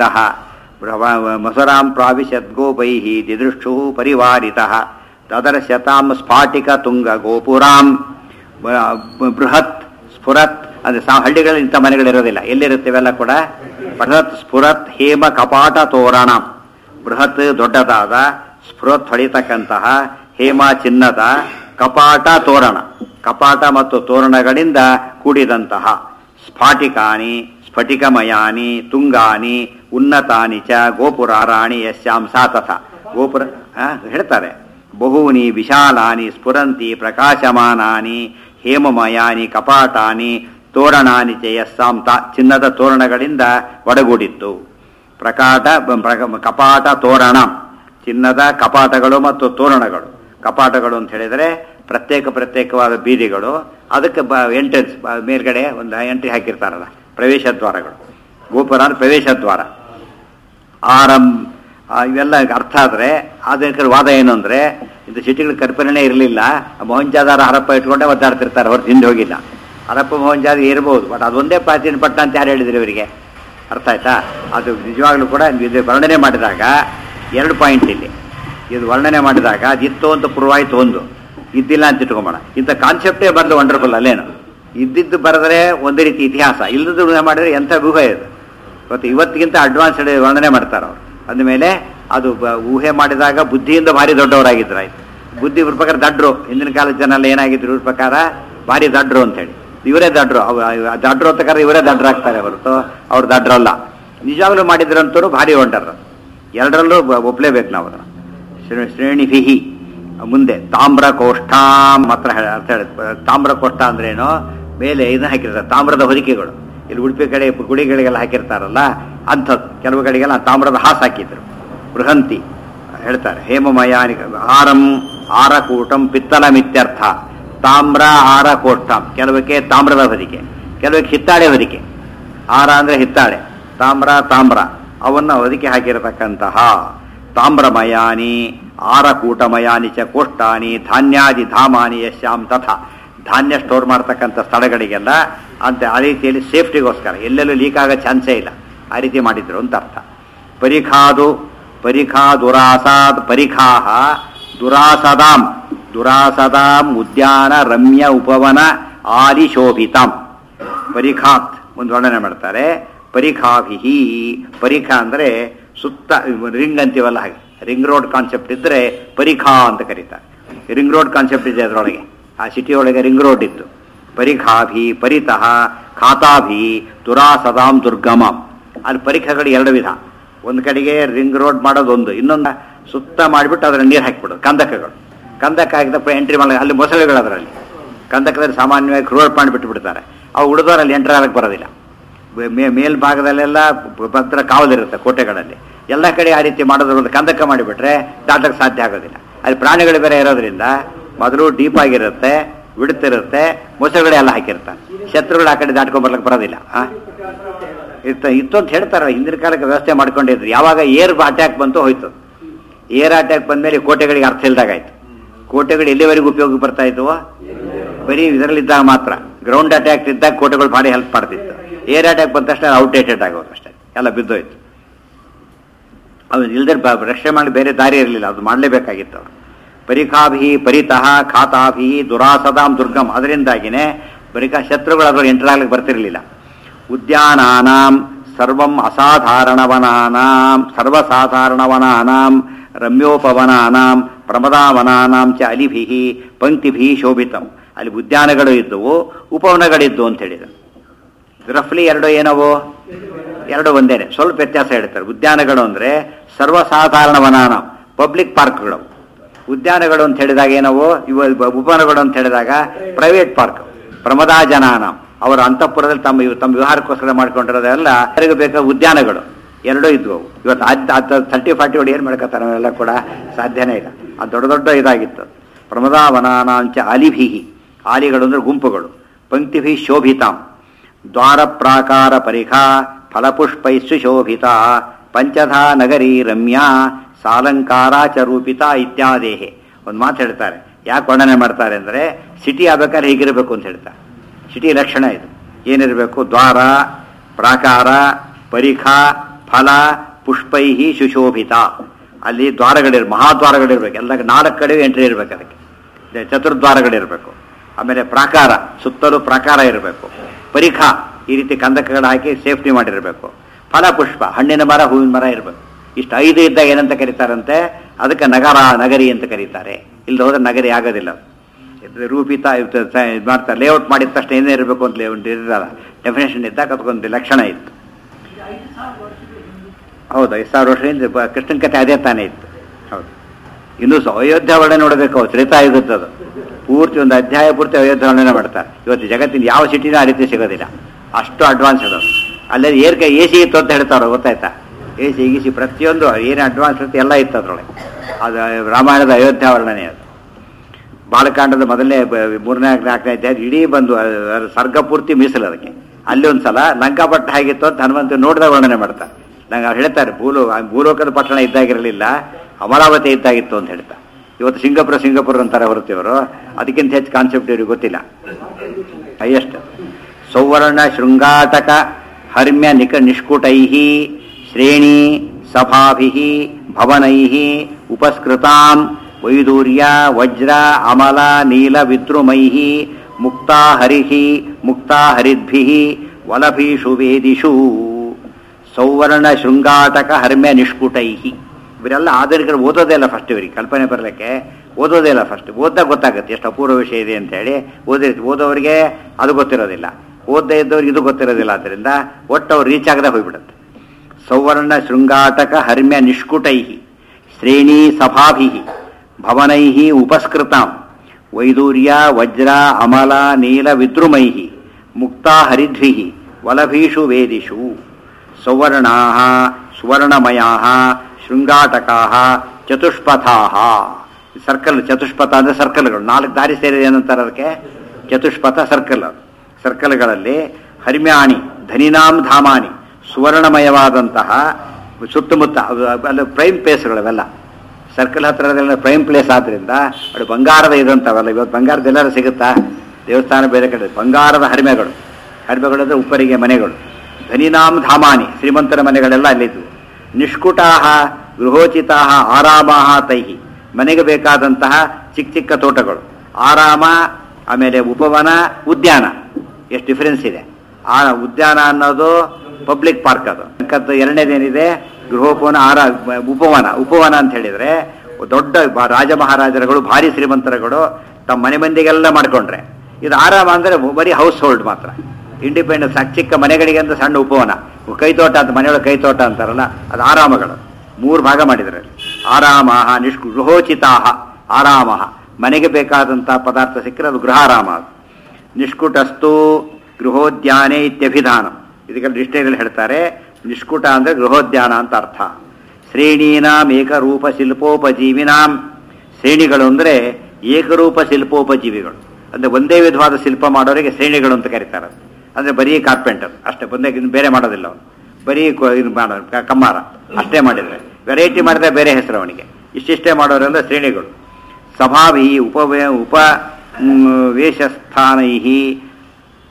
ಮಸುರಾಂ ಪ್ರಾವಿಶದ್ ಗೋಪೈ ದಿದೃಕ್ಷು ಪರಿವಾರಿತ ತದರ್ಶತಾಂ ಸ್ಫಾಟಿಕ ತುಂಗ ಗೋಪುರಾಂ ಬ- ಬೃಹತ್ ಸ್ಫುರತ್ ಅಂದ್ರೆ ಸಾ ಹಳ್ಳಿಗಳಲ್ಲಿ ಇಂಥ ಮನೆಗಳಿರೋದಿಲ್ಲ ಎಲ್ಲಿರುತ್ತೆ ಇವೆಲ್ಲ ಕೂಡ ಬೃಹತ್ ಸ್ಫುರತ್ ಹೇಮ ಕಪಾಟ ತೋರಣ ಬೃಹತ್ ದೊಡ್ಡದಾದ ಸ್ಫುರತ್ ಹೊಳಿತಕ್ಕಂತಹ ಹೇಮ ಚಿನ್ನದ ಕಪಾಟ ತೋರಣ ಕಪಾಟ ಮತ್ತು ತೋರಣಗಳಿಂದ ಕೂಡಿದಂತಹ ಸ್ಫಾಟಿಕಾನಿ ಸ್ಫಟಿಕಮಯಾನಿ ತುಂಗಾನಿ ಉನ್ನತಾನಿ ಚ ಗೋಪುರಾರಾಣಿ ಯಸ್ಯಾಂ ಸಾ ತಥಾ ಗೋಪುರ ಆ, ಹೇಳ್ತಾರೆ ಬಹೂನಿ ವಿಶಾಲಾನಿ ಸ್ಫುರಂತಿ ಪ್ರಕಾಶಮಾನಾನಿ ಹೇಮಮಯಾನಿ ಕಪಾಟಾನಿ ತೋರಣಾನಿ ಚ ಯಸ್ಸಾಂ ತಾ ಚಿನ್ನದ ತೋರಣಗಳಿಂದ ಒಡಗೂಡಿತ್ತು ಪ್ರಕಾಟ ಬ- ಪ್ರಕ- ಕಪಾಟ ತೋರಣ ಚಿನ್ನದ ಕಪಾಟಗಳು ಮತ್ತು ತೋರಣಗಳು ಕಪಾಟಗಳು ಅಂತ ಹೇಳಿದರೆ ಪ್ರತ್ಯೇಕ ಪ್ರತ್ಯೇಕವಾದ ಬೀದಿಗಳು ಅದಕ್ಕೆ ಬ ಎಂಟ್ರೆನ್ಸ್ ಮೇಲ್ಗಡೆ ಒಂದು ಎಂಟ್ರಿ ಹಾಕಿರ್ತಾರಲ್ಲ ಪ್ರವೇಶ ದ್ವಾರಗಳು ಗೋಪುರ ಅಂದ್ರೆ ಪ್ರವೇಶ ದ್ವಾರ ಆರಂ ಆ, ಇವೆಲ್ಲ ಅರ್ಥ ಆದರೆ ಅದಕ್ಕೆ ವಾದ ಏನು ಅಂದರೆ ಇದು ಸಿಟಿಗಳ ಕಲ್ಪನೆ ಇರಲಿಲ್ಲ ಮೊಹಂಜಾದಾರ ಹರಪ್ಪ ಇಟ್ಕೊಂಡೇ ಒದ್ದಾಡ್ತಿರ್ತಾರೆ ಹೊರತು ಹಿಂದೆ ಹೋಗಿಲ್ಲ ಹರಪ್ಪ ಮೊಹಂಜಾದ ಇರ್ಬೋದು ಬಟ್ ಅದೊಂದೇ ಪ್ರಾಚೀನ ಪಟ್ಟ ಅಂತ ಯಾರು ಹೇಳಿದ್ರು ಇವರಿಗೆ ಅರ್ಥ ಆಯ್ತಾ ಅದು ನಿಜವಾಗ್ಲೂ ಕೂಡ ಇದು ವರ್ಣನೆ ಮಾಡಿದಾಗ ಎರಡು ಪಾಯಿಂಟ್ ಇಲ್ಲಿ ಇದು ವರ್ಣನೆ ಮಾಡಿದಾಗ ಅದಿತ್ತು ಅಂತ ಪೂರ್ವಾಯ್ತು ಒಂದು ಇದ್ದಿಲ್ಲ ಅಂತ ಇಟ್ಕೊಂಬೋಣ ಇಂಥ ಕಾನ್ಸೆಪ್ಟೇ ಬರಲು ವಂಡರ್ಫುಲ್ ಅಲ್ಲೇನು ಇದ್ದಿದ್ದು ಬರೆದ್ರೆ ಒಂದು ರೀತಿ ಇತಿಹಾಸ ಇಲ್ಲದ್ದು ಮಾಡಿದ್ರೆ ಎಂಥ ಊಹೆ ಇದು ಇವತ್ತು ಇವತ್ತಿಗಿಂತ ಅಡ್ವಾನ್ಸ್ಡ್ ವರ್ಣನೆ ಮಾಡ್ತಾರೆ ಅವರು ಅಂದಮೇಲೆ ಅದು ಬ- ಊಹೆ ಮಾಡಿದಾಗ ಬುದ್ಧಿಯಿಂದ ಭಾರಿ ದೊಡ್ಡವರಾಗಿದ್ರು ಆಯ್ತು ಬುದ್ಧಿ ಇವ್ರ ಪ್ರಕಾರ ದಡ್ರು ಹಿಂದಿನ ಕಾಲದ ಜನ ಎಲ್ಲ ಏನಾಗಿದ್ರು ಇವ್ರ ಪ್ರಕಾರ ಭಾರಿ ದಡ್ರು ಅಂತೇಳಿ ಇವರೇ ದಡ್ರು ಅವ್- ಅವ್- ದಡ್ರು ಅಂತ ಕರೆ ಇವರೇ ದಡ್ರಾಗ್ತಾರೆ ಹೊರತು ಅವ್ರು ದಡ್ರಲ್ಲ ನಿಜವಾಗ್ಲೂ ಮಾಡಿದ್ರಂತೂ ಭಾರಿ ಹೊಂಟರು ಎರಡರಲ್ಲೂ ಬ- ಒಪ್ಲೇಬೇಕು ನಾವು ಅದನ್ನು ಶ್ರೇ- ಶ್ರೇಣಿಭಿಹಿ ಮುಂದೆ ತಾಮ್ರ ಕೋಷ್ಠಾಂ ಮಾತ್ರ ಹೇಳ- ಅರ್ಥ ಹೇಳಿ ತಾಮ್ರ ಕೋಷ್ಠ ಅಂದ್ರೇನು ಮೇಲೆ ಇದನ್ನ ಹಾಕಿರ್ತಾರೆ ತಾಮ್ರದ ಹೊದಿಕೆಗಳು ಇಲ್ಲಿ ಉಡುಪಿ ಕಡೆ ಗುಡಿಗಳಿಗೆಲ್ಲ ಹಾಕಿರ್ತಾರಲ್ಲ ಅಂಥದ್ದು ಕೆಲವು ಕಡೆಗೆಲ್ಲ ತಾಮ್ರದ ಹಾಸು ಹಾಕಿದ್ರು ಬೃಹಂತಿ ಹೇಳ್ತಾರೆ ಹೇಮಮಯಾನಿ ಆರಂ ಆರಕೂಟಂ ಪಿತ್ತಲ ಮಿತ್ಯರ್ಥ ತಾಮ್ರ ಆರಕೋಷ್ಟಂ ಕೆಲವಕ್ಕೆ ತಾಮ್ರದ ಹೊದಿಕೆ ಕೆಲವಕ್ಕೆ ಹಿತ್ತಾಳೆ ಹೊದಿಕೆ ಆರ ಅಂದ್ರೆ ಹಿತ್ತಾಳೆ ತಾಮ್ರ ತಾಮ್ರ ಅವನ್ನ ಹೊದಿಕೆ ಹಾಕಿರತಕ್ಕಂತಹ ತಾಮ್ರಮಯಾನಿ ಆರಕೂಟಮಯಾನಿ ಚ ಕೋಷ್ಟಾನಿ ಧಾನ್ಯಾದಿ ಧಾಮಾನಿ ಯಶ್ಯಾಂ ತಥಾ ಧಾನ್ಯ ಸ್ಟೋರ್ ಮಾಡ್ತಕ್ಕಂಥ ಸ್ಥಳಗಳಿಗೆಲ್ಲ ಅಂತ ಆ ರೀತಿಯಲ್ಲಿ ಸೇಫ್ಟಿಗೋಸ್ಕರ ಎಲ್ಲೆಲ್ಲೂ ಲೀಕ್ ಆಗೋ ಚಾನ್ಸೇ ಇಲ್ಲ ಆ ರೀತಿ ಮಾಡಿದ್ರು ಅಂತ ಅರ್ಥ ಪರಿಖಾದು ಪರಿಖಾ ದುರಾಸಾದ್ ಪರಿಖಾಹ ದುರಾಸದಾಂ ದುರಾಸದಾಂ ಉದ್ಯಾನ ರಮ್ಯ ಉಪವನ ಆದಿಶೋಭಿತಾಂ ಪರಿಖಾತ್ ಒಂದು ವರ್ಣನೆ ಮಾಡ್ತಾರೆ ಪರಿಖಾಭಿಹಿ ಪರಿಖಾ ಅಂದ್ರೆ ಸುತ್ತ ರಿಂಗ್ ಅಂತೀವಲ್ಲ ಹಾಗೆ ರಿಂಗ್ ರೋಡ್ ಕಾನ್ಸೆಪ್ಟ್ ಇದ್ರೆ ಪರಿಖಾ ಅಂತ ಕರೀತಾರೆ ರಿಂಗ್ ರೋಡ್ ಕಾನ್ಸೆಪ್ಟ್ ಇದೆ ಅದರೊಳಗೆ ಆ ಸಿಟಿ ಒಳಗೆ ರಿಂಗ್ ರೋಡ್ ಇತ್ತು ಪರಿಖಾಭಿ ಪರಿತಃ ಖಾತಾಭಿ ದುರಾಸದಾಂ ದುರ್ಗಮಾಂ ಅಲ್ಲಿ ಪರಿಖಗಳು ಎರಡು ವಿಧ ಒಂದು ಕಡೆಗೆ ರಿಂಗ್ ರೋಡ್ ಮಾಡೋದೊಂದು ಇನ್ನೊಂದು ಸುತ್ತ ಮಾಡಿಬಿಟ್ಟು ಅದರ ನೀರು ಹಾಕಿಬಿಡೋದು ಕಂದಕಗಳು ಕಂದಕ ಹಾಕಿದಪ್ಪ ಎಂಟ್ರಿ ಮಾಡಿ ಅಲ್ಲಿ ಮೊಸಳೆಗಳು ಅದರಲ್ಲಿ ಕಂದಕದಲ್ಲಿ ಸಾಮಾನ್ಯವಾಗಿ ಕ್ರೋಡ್ ಮಾಡಿಬಿಟ್ಟು ಬಿಡ್ತಾರೆ ಅವು ಉಳಿದವರಲ್ಲಿ ಎಂಟ್ರ್ ಆಗಕ್ಕೆ ಬರೋದಿಲ್ಲ ಮೇ- ಮೇ ಮೇಲ್ಭಾಗದಲ್ಲೆಲ್ಲ ಭದ್ರ ಕಾವಲಿರುತ್ತೆ ಕೋಟೆಗಳಲ್ಲಿ ಎಲ್ಲ ಕಡೆ ಆ ರೀತಿ ಮಾಡೋದ್ರಿಂದ ಕಂದಕ ಮಾಡಿಬಿಟ್ರೆ ದಾಟಕ್ಕೆ ಸಾಧ್ಯ ಆಗೋದಿಲ್ಲ ಅಲ್ಲಿ ಪ್ರಾಣಿಗಳು ಬೇರೆ ಇರೋದ್ರಿಂದ ಮೊದಲು ಡೀಪ್ ಆಗಿರುತ್ತೆ ಬಿಡುತ್ತಿರುತ್ತೆ ಮೊಸಳೆಗಳು ಎಲ್ಲ ಹಾಕಿರ್ತಾರೆ ಶತ್ರುಗಳು ಆ ಕಡೆ ದಾಟ್ಕೊಂಡ್ ಬರ್ಲಿಕ್ಕೆ ಬರೋದಿಲ್ಲ ಆ? ಇತ್ತು ಇತ್ತು ಅಂತ ಹೇಳ್ತಾರೆ ಹಿಂದಿನ ಕಾಲಕ್ಕೆ ವ್ಯವಸ್ಥೆ ಮಾಡ್ಕೊಂಡಿದ್ರು ಯಾವಾಗ ಏರ್ ಅಟ್ಯಾಕ್ ಬಂತು ಹೋಯ್ತು ಏರ್ ಅಟ್ಯಾಕ್ ಬಂದ್ಮೇಲೆ ಕೋಟೆಗಳಿಗೆ ಅರ್ಥ ಇಲ್ದಾಗಾಯ್ತು ಕೋಟೆಗಳು ಎಲ್ಲಿವರೆಗೂ ಉಪಯೋಗ ಬರ್ತಾ ಇದ್ವು ಬರೀ ಇದರಲ್ಲಿದ್ದಾಗ ಮಾತ್ರ ಗ್ರೌಂಡ್ ಅಟ್ಯಾಕ್ ಇದ್ದಾಗ ಕೋಟೆಗಳು ಭಾರಿ ಹೆಲ್ಪ್ ಮಾಡ್ತಿತ್ತು ಏರ್ ಅಟ್ಯಾಕ್ ಬಂದ ತಕ್ಷಣ ಔಟ್ಡೇಟೆಡ್ ಆಗೋದು ಅಷ್ಟೇ ಎಲ್ಲ ಬಿದ್ದೋಯ್ತು ಅವನು ಇಲ್ದೇ ಬ- ರಕ್ಷಣೆ ಮಾಡಿ ಬೇರೆ ದಾರಿ ಇರಲಿಲ್ಲ ಅದು ಮಾಡಲೇಬೇಕಾಗಿತ್ತು ಅವರು ಪರಿಖಾಭಿ ಪರಿತಃ ಖಾತಾಭಿ ದುರಾಸದಾಂ ದುರ್ಗಮ್ ಅದರಿಂದಾಗಿನೇ ಬರಿಕ ಶತ್ರುಗಳು ಅದರ ಎಂಟರಾಗ್ಲಿಕ್ಕೆ ಬರ್ತಿರಲಿಲ್ಲ ಉದ್ಯಾನಾನಾಂ ಸರ್ವಂ ಅಸಾಧಾರಣವನಾನಾಂ ಸರ್ವಸಾಧಾರಣವನಾನಾಂ ರಮ್ಯೋಪವನಾನಾಂ ಪ್ರಮದಾವನಾನಾಂ ಚ ಅಲಿಭಿಃ ಪಂಕ್ತಿಭಿ ಶೋಭಿತಂ ಅಲ್ಲಿ ಉದ್ಯಾನಗಳು ಇದ್ದವು ಉಪವನಗಳಿದ್ದವು ಅಂತ ಹೇಳಿದರು ರಫ್ಲಿ ಎರಡು ಏನವು ಎರಡು ಒಂದೇನೆ ಸ್ವಲ್ಪ ವ್ಯತ್ಯಾಸ ಹೇಳ್ತಾರೆ ಉದ್ಯಾನಗಳು ಅಂದರೆ ಸರ್ವಸಾಧಾರಣ ವನಾನ ಪಬ್ಲಿಕ್ ಪಾರ್ಕ್ಗಳು ಉದ್ಯಾನಗಳು ಅಂತ ಹೇಳಿದಾಗ ಏನವು ಇವ ಉಪವನಗಳು ಅಂತ ಹೇಳಿದಾಗ ಪ್ರೈವೇಟ್ ಪಾರ್ಕ್ ಪ್ರಮದಾ ಜನಾನ ಅವರ ಅಂತಃಪುರದಲ್ಲಿ ತಮ್ಮ ಇವ್- ತಮ್ಮ ವ್ಯವಹಾರಕ್ಕೋಸ್ಕರ ಮಾಡ್ಕೊಂಡಿರೋದೆಲ್ಲ ಯಾರಿಗೂ ಬೇಕಾದ ಉದ್ಯಾನಗಳು ಎರಡೂ ಇದ್ವು ಇವತ್ತು ಥರ್ಟಿ ಫಾರ್ಟಿ ಒಡಿ ಏನು ಮಾಡ್ಕೊತಾರೆ ಅವೆಲ್ಲ ಕೂಡ ಸಾಧ್ಯನೇ ಇಲ್ಲ ಅದು ದೊಡ್ಡ ದೊಡ್ಡ ಇದಾಗಿತ್ತು ಪ್ರಮದಾ ವನಾನಾಂಚ ಆಲಿಭಿಹಿ ಆಲಿಗಳು ಅಂದ್ರೆ ಗುಂಪುಗಳು ಪಂಕ್ತಿಭಿ ಶೋಭಿತಾಂ ದ್ವಾರ ಪ್ರಾಕಾರ ಪರಿಖಾ ಫಲಪುಷ್ಪೈಸ್ಸು ಶೋಭಿತ ಪಂಚಧಾ ನಗರಿ ರಮ್ಯಾ ಸಾಲಂಕಾರ ಚ ರೂಪಿತ ಇತ್ಯಾದೇಹೆ ಒಂದು ಮಾತು ಹೇಳ್ತಾರೆ ಯಾಕೆ ವರ್ಣನೆ ಮಾಡ್ತಾರೆ ಅಂದರೆ ಸಿಟಿ ಆಗ್ಬೇಕಾದ್ರೆ ಹೀಗಿರಬೇಕು ಅಂತ ಹೇಳ್ತಾರೆ ಸಿಟಿ ಲಕ್ಷಣ ಇದು ಏನಿರಬೇಕು ದ್ವಾರ ಪ್ರಾಕಾರ ಪರಿಖಾ ಫಲ ಪುಷ್ಪೈಹಿ ಸುಶೋಭಿತ ಅಲ್ಲಿ ದ್ವಾರಗಳಿರ್ ಮಹಾದ್ವಾರಗಳಿರ್ಬೇಕು ಎಲ್ಲ ನಾಲ್ಕು ಕಡೆ ಎಂಟ್ರಿ ಇರಬೇಕು ಅದಕ್ಕೆ ಇದೆ, ಚತುರ್ದ್ವಾರಗಳಿರಬೇಕು ಆಮೇಲೆ ಪ್ರಾಕಾರ ಸುತ್ತಲೂ ಪ್ರಾಕಾರ ಇರಬೇಕು ಪರಿಖಾ ಈ ರೀತಿ ಕಂದಕಗಳು ಹಾಕಿ ಸೇಫ್ಟಿ ಮಾಡಿರಬೇಕು ಫಲ ಪುಷ್ಪ ಹಣ್ಣಿನ ಮರ ಹೂವಿನ ಮರ ಇರಬೇಕು ಇಷ್ಟು ಐದು ಇದ್ದಾಗ ಏನಂತ ಕರೀತಾರಂತೆ ಅದಕ್ಕೆ ನಗರ ನಗರಿ ಅಂತ ಕರೀತಾರೆ ಇಲ್ಲಿ ಹೋದ್ರೆ ನಗರಿ ಆಗೋದಿಲ್ಲ ಇದು ರೂಪಿತ ಇದು ಸ- ಇದು ಮಾಡ್ತಾರೆ ಲೇಔಟ್ ಮಾಡಿದ ತಕ್ಷಣ ಏನೇ ಇರಬೇಕು ಅಂತ ಲೇಔಟ್ ಇರಲ್ಲ ಡೆಫಿನೇಷನ್ ಇದ್ದಾಗ ಅದಕ್ಕೊಂದು ಲಕ್ಷಣ ಇತ್ತು ಹೌದು ಐದು ಸಾವಿರ ವರ್ಷದಿಂದ ಬ- ಕೃಷ್ಣನ ಕಥೆ ಅದೇ ತಾನೇ ಇತ್ತು ಹೌದು ಇನ್ನೂ ಸ ಅಯೋಧ್ಯ ವರ್ಣನೆ ನೋಡಬೇಕು ತ್ರೇತಾಯುಗದ್ದು ಪೂರ್ತಿ ಒಂದು ಅಧ್ಯಾಯ ಪೂರ್ತಿ ಅಯೋಧ್ಯ ವರ್ಣನೆ ಮಾಡ್ತಾರೆ ಇವತ್ತು ಜಗತ್ತಿನ ಯಾವ ಸಿಟಿನೂ ಆ ರೀತಿ ಸಿಗೋದಿಲ್ಲ ಅಷ್ಟು ಅಡ್ವಾನ್ಸ್ ಅದು ಅಲ್ಲೇ ಏರ್ ಕೈ ಎ ಸಿ ಇತ್ತು ಅಂತ ಹೇಳ್ತಾರೋ ಗೊತ್ತಾಯ್ತಾ ಎ ಸಿ ಗಿ ಸಿ ಪ್ರತಿಯೊಂದು ಏನು ಅಡ್ವಾನ್ಸ್ ಇರುತ್ತೆ ಎಲ್ಲ ಇತ್ತು ಅದರೊಳಗೆ ಅದು ರಾಮಾಯಣದ ಅಯೋಧ್ಯ ವರ್ಣನೆ ಅದು ಬಾಲಕಾಂಡದ ಮೊದಲನೇ ಬ- ಮೂರನೇ ನಾಲ್ಕನೇ ಅಧ್ಯಾಯ ಇಡೀ ಬಂದು ಅ- ಅದ್ರ ಸರ್ಗ ಪೂರ್ತಿ ಮೀಸಲು ಅದಕ್ಕೆ ಅಲ್ಲಿ ಒಂದ್ಸಲ ಲಂಕಾಪಟ್ಟ ಹೇಗಿತ್ತು ಅಂತ ಹನುಮಂತ ನೋಡಿದ ವರ್ಣನೆ ಮಾಡ್ತಾರೆ ನಂಗೆ ಅವ್ರು ಹೇಳ್ತಾರೆ ಭೂಲೋ ಆ ಭೂಲೋಕದ ಪಟ್ಟಣ ಇದ್ದಾಗಿರಲಿಲ್ಲ ಅಮರಾವತಿ ಇದ್ದಾಗಿತ್ತು ಅಂತ ಹೇಳ್ತಾ ಇವತ್ತು ಸಿಂಗಾಪುರ ಸಿಂಗಾಪುರ ಅಂತಾರೆ ಹೊರತು ಇವರು ಅದಕ್ಕಿಂತ ಹೆಚ್ಚು ಕಾನ್ಸೆಪ್ಟ್ ಇವ್ರಿಗೆ ಗೊತ್ತಿಲ್ಲ ಹೈಯೆಸ್ಟ್ ಸೌವರ್ಣ ಶೃಂಗಾಟಕ ಹರ್ಮ್ಯ ನಿಕ ನಿಷ್ಕುಟೈ ಶ್ರೇಣಿ ಸಭಾಭಿ ಭವನೈ ಉಪಸ್ಕೃತಾಂ ವೈದೂರ್ಯ ವಜ್ರ ಅಮಲ ನೀಲ ವಿದ್ರುಮೈ ಮುಕ್ತಾ ಹರಿಹಿ ಮುಕ್ತಾ ಹರಿದ್ಭಿ ವಲಭೀಷು ವೇದಿಷು ಸೌವರ್ಣ ಶೃಂಗಾಟಕ ಹರ್ಮ್ಯ ನಿಷ್ಕುಟೈ ಇವರೆಲ್ಲ ಆಧುನಿಕರು ಓದೋದೇ ಇಲ್ಲ ಫಸ್ಟ್ ಇವರಿಗೆ ಕಲ್ಪನೆ ಬರಲಿಕ್ಕೆ ಓದೋದೇ ಇಲ್ಲ ಫಸ್ಟ್ ಓದ್ದಾಗ ಗೊತ್ತಾಗುತ್ತೆ ಎಷ್ಟು ಅಪೂರ್ವ ವಿಷಯ ಇದೆ ಅಂತ ಹೇಳಿ ಓದಿ ಓದೋರಿಗೆ ಅದು ಗೊತ್ತಿರೋದಿಲ್ಲ ಓದದೇ ಇದ್ದವ್ರಿಗೆ ಇದು ಗೊತ್ತಿರೋದಿಲ್ಲ ಆದ್ದರಿಂದ ಒಟ್ಟು ಅವ್ರು ರೀಚ್ ಆಗದೆ ಹೋಗ್ಬಿಡುತ್ತೆ ಸೌವರ್ಣ ಶೃಂಗಾಟಕ ಹರ್ಮ್ಯ ನಿಷ್ಕುಟೈ ಶ್ರೇಣಿ ಸಭಾಭಿ ಭವನೈ ಉಪಸ್ಕೃತಾಂ ವೈದೂರ್ಯ ವಜ್ರ ಅಮಲ ನೀಲ ವಿದ್ರುಮೈ ಮುಕ್ತಾ ಹರಿದ್ಭಿ ವಲಭೀಷು ವೇದಿಷು ಸೌವರ್ಣಾ ಸುವರ್ಣಮಯಾ ಶೃಂಗಾಟಕಾ ಚತುಷ್ಪಥಾ ಸರ್ಕಲ್ ಚತುಷ್ಪಥ ಅಂದ್ರೆ ಸರ್ಕಲ್ಗಳು ನಾಲ್ಕು ದಾರಿ ಸೇರಿದೆ ಏನಂತಾರೆ ಅದಕ್ಕೆ ಚತುಷ್ಪಥ ಸರ್ಕಲ್ ಅದು. ಸರ್ಕಲ್ಗಳಲ್ಲಿ ಹರಿಮ್ಯಾಣಿ ಧನಿನಾಂ ಧಾಮಾನಿ ಸುವರ್ಣಮಯವಾದಂತಹ ಸುತ್ತಮುತ್ತ ಅದು- ಅಲ್ಲಿ ಪ್ರೈಮ್ ಪ್ಲೇಸ್ಗಳು ಅವೆಲ್ಲ ಸರ್ಕಲ್ ಹತ್ರದೆಲ್ಲ ಪ್ರೈಮ್ ಪ್ಲೇಸ್ ಆದ್ರಿಂದ ಅದು ಬಂಗಾರದ ಇದಂತವಲ್ಲ ಇವತ್ತು ಬಂಗಾರದ ಎಲ್ಲರೂ ಸಿಗುತ್ತಾ ದೇವಸ್ಥಾನ ಬೇರೆ ಕಡೆ ಬಂಗಾರದ ಹರಿಮೆಗಳು ಹರಿಮೆಗಳು ಅಂದ್ರೆ ಉಪ್ಪರಿಗೆ ಮನೆಗಳು ಧನಿನಾಂ ಧಾಮಾನಿ ಶ್ರೀಮಂತರ ಮನೆಗಳೆಲ್ಲ ಅಲ್ಲಿದ್ವು ನಿಷ್ಕುಟಾಹ ಗೃಹೋಚಿತಾಹ ಆರಾಮಾಹ ತೈಹಿ ಮನೆಗೆ ಬೇಕಾದಂತಹ ಚಿಕ್ಕ ಚಿಕ್ಕ ತೋಟಗಳು ಆರಾಮ ಆಮೇಲೆ ಉಪವನ ಉದ್ಯಾನ ಎಷ್ಟು ಡಿಫರೆನ್ಸ್ ಇದೆ ಆ ಉದ್ಯಾನ ಅನ್ನೋದು ಪಬ್ಲಿಕ್ ಪಾರ್ಕ್ ಅದು ಕತ್ತು ಎರಡನೇದೇನಿದೆ ಗೃಹೋಪವನ ಆರ ಉಪವನ ಉಪವನ ಅಂತ ಹೇಳಿದ್ರೆ ದೊಡ್ಡ ಬ- ರಾಜ ಮಹಾರಾಜರುಗಳು ಭಾರಿ ಶ್ರೀಮಂತರುಗಳು ತಮ್ಮ ಮನೆ ಮಂದಿಗೆಲ್ಲ ಮಾಡ್ಕೊಂಡ್ರೆ ಇದು ಆರಾಮ ಅಂದ್ರೆ ಬರೀ ಹೌಸ್ ಹೋಲ್ಡ್ ಮಾತ್ರ ಇಂಡಿಪೆಂಡೆನ್ಸ್ ಚಿಕ್ಕ ಮನೆಗಳಿಗೆ ಅಂತ ಸಣ್ಣ ಉಪವನ ಕೈತೋಟ ಅಂತ ಮನೆಯೊಳಗೆ ಕೈತೋಟ ಅಂತಾರಲ್ಲ ಅದು ಆರಾಮಗಳು ಮೂರು ಭಾಗ ಮಾಡಿದ್ದಾರೆ ಅಲ್ಲಿ. ಆರಾಮ ನಿಷ್ಕು ಗೃಹೋಚಿತಾಹ ಆರಾಮ ಮನೆಗೆ ಬೇಕಾದಂತಹ ಪದಾರ್ಥ ಸಿಕ್ಕರೆ ಅದು ಗೃಹಾರಾಮ ಅದು ನಿಷ್ಕುಟಸ್ತು ಗೃಹೋದ್ಯಾನೆ ಇತ್ಯಭಿಧಾನ ಇದಕ್ಕೆ ಡಿಕ್ಷನರಿಯಲ್ಲಿ ಹೇಳ್ತಾರೆ ನಿಷ್ಕುಟ ಅಂದ್ರೆ ಗೃಹೋದ್ಯಾನ ಅಂತ ಅರ್ಥ ಶ್ರೇಣೀನಾಂ ಏಕರೂಪ ಶಿಲ್ಪೋಪಜೀವಿನಾಂ ಶ್ರೇಣಿಗಳು ಅಂದ್ರೆ ಏಕರೂಪ ಶಿಲ್ಪೋಪಜೀವಿಗಳು ಅಂದ್ರೆ ಒಂದೇ ವಿಧವಾದ ಶಿಲ್ಪ ಮಾಡೋರಿಗೆ ಶ್ರೇಣಿಗಳು ಅಂತ ಕರೀತಾರೆ ಅಂದ್ರೆ ಬರೀ ಕಾರ್ಪೆಂಟರ್ ಅಷ್ಟೇ ಒಂದೇ ಇನ್ನು ಬೇರೆ ಮಾಡೋದಿಲ್ಲ ಅವನು ಬರೀ ಕೊ- ಇದು ಮಾಡೋ ಕ- ಕಮ್ಮಾರ ಅಷ್ಟೇ ಮಾಡಿದ್ರೆ ವೆರೈಟಿ ಮಾಡಿದ್ರೆ ಬೇರೆ ಹೆಸರು ಅವನಿಗೆ ಇಷ್ಟಿಷ್ಟೇ ಮಾಡೋರೆಲ್ಲ ಶ್ರೇಣಿಗಳು ಸಭಾವಿ ಉಪವೇ ಉಪ ಮ್, ವೇಷಸ್ಥಾನೈ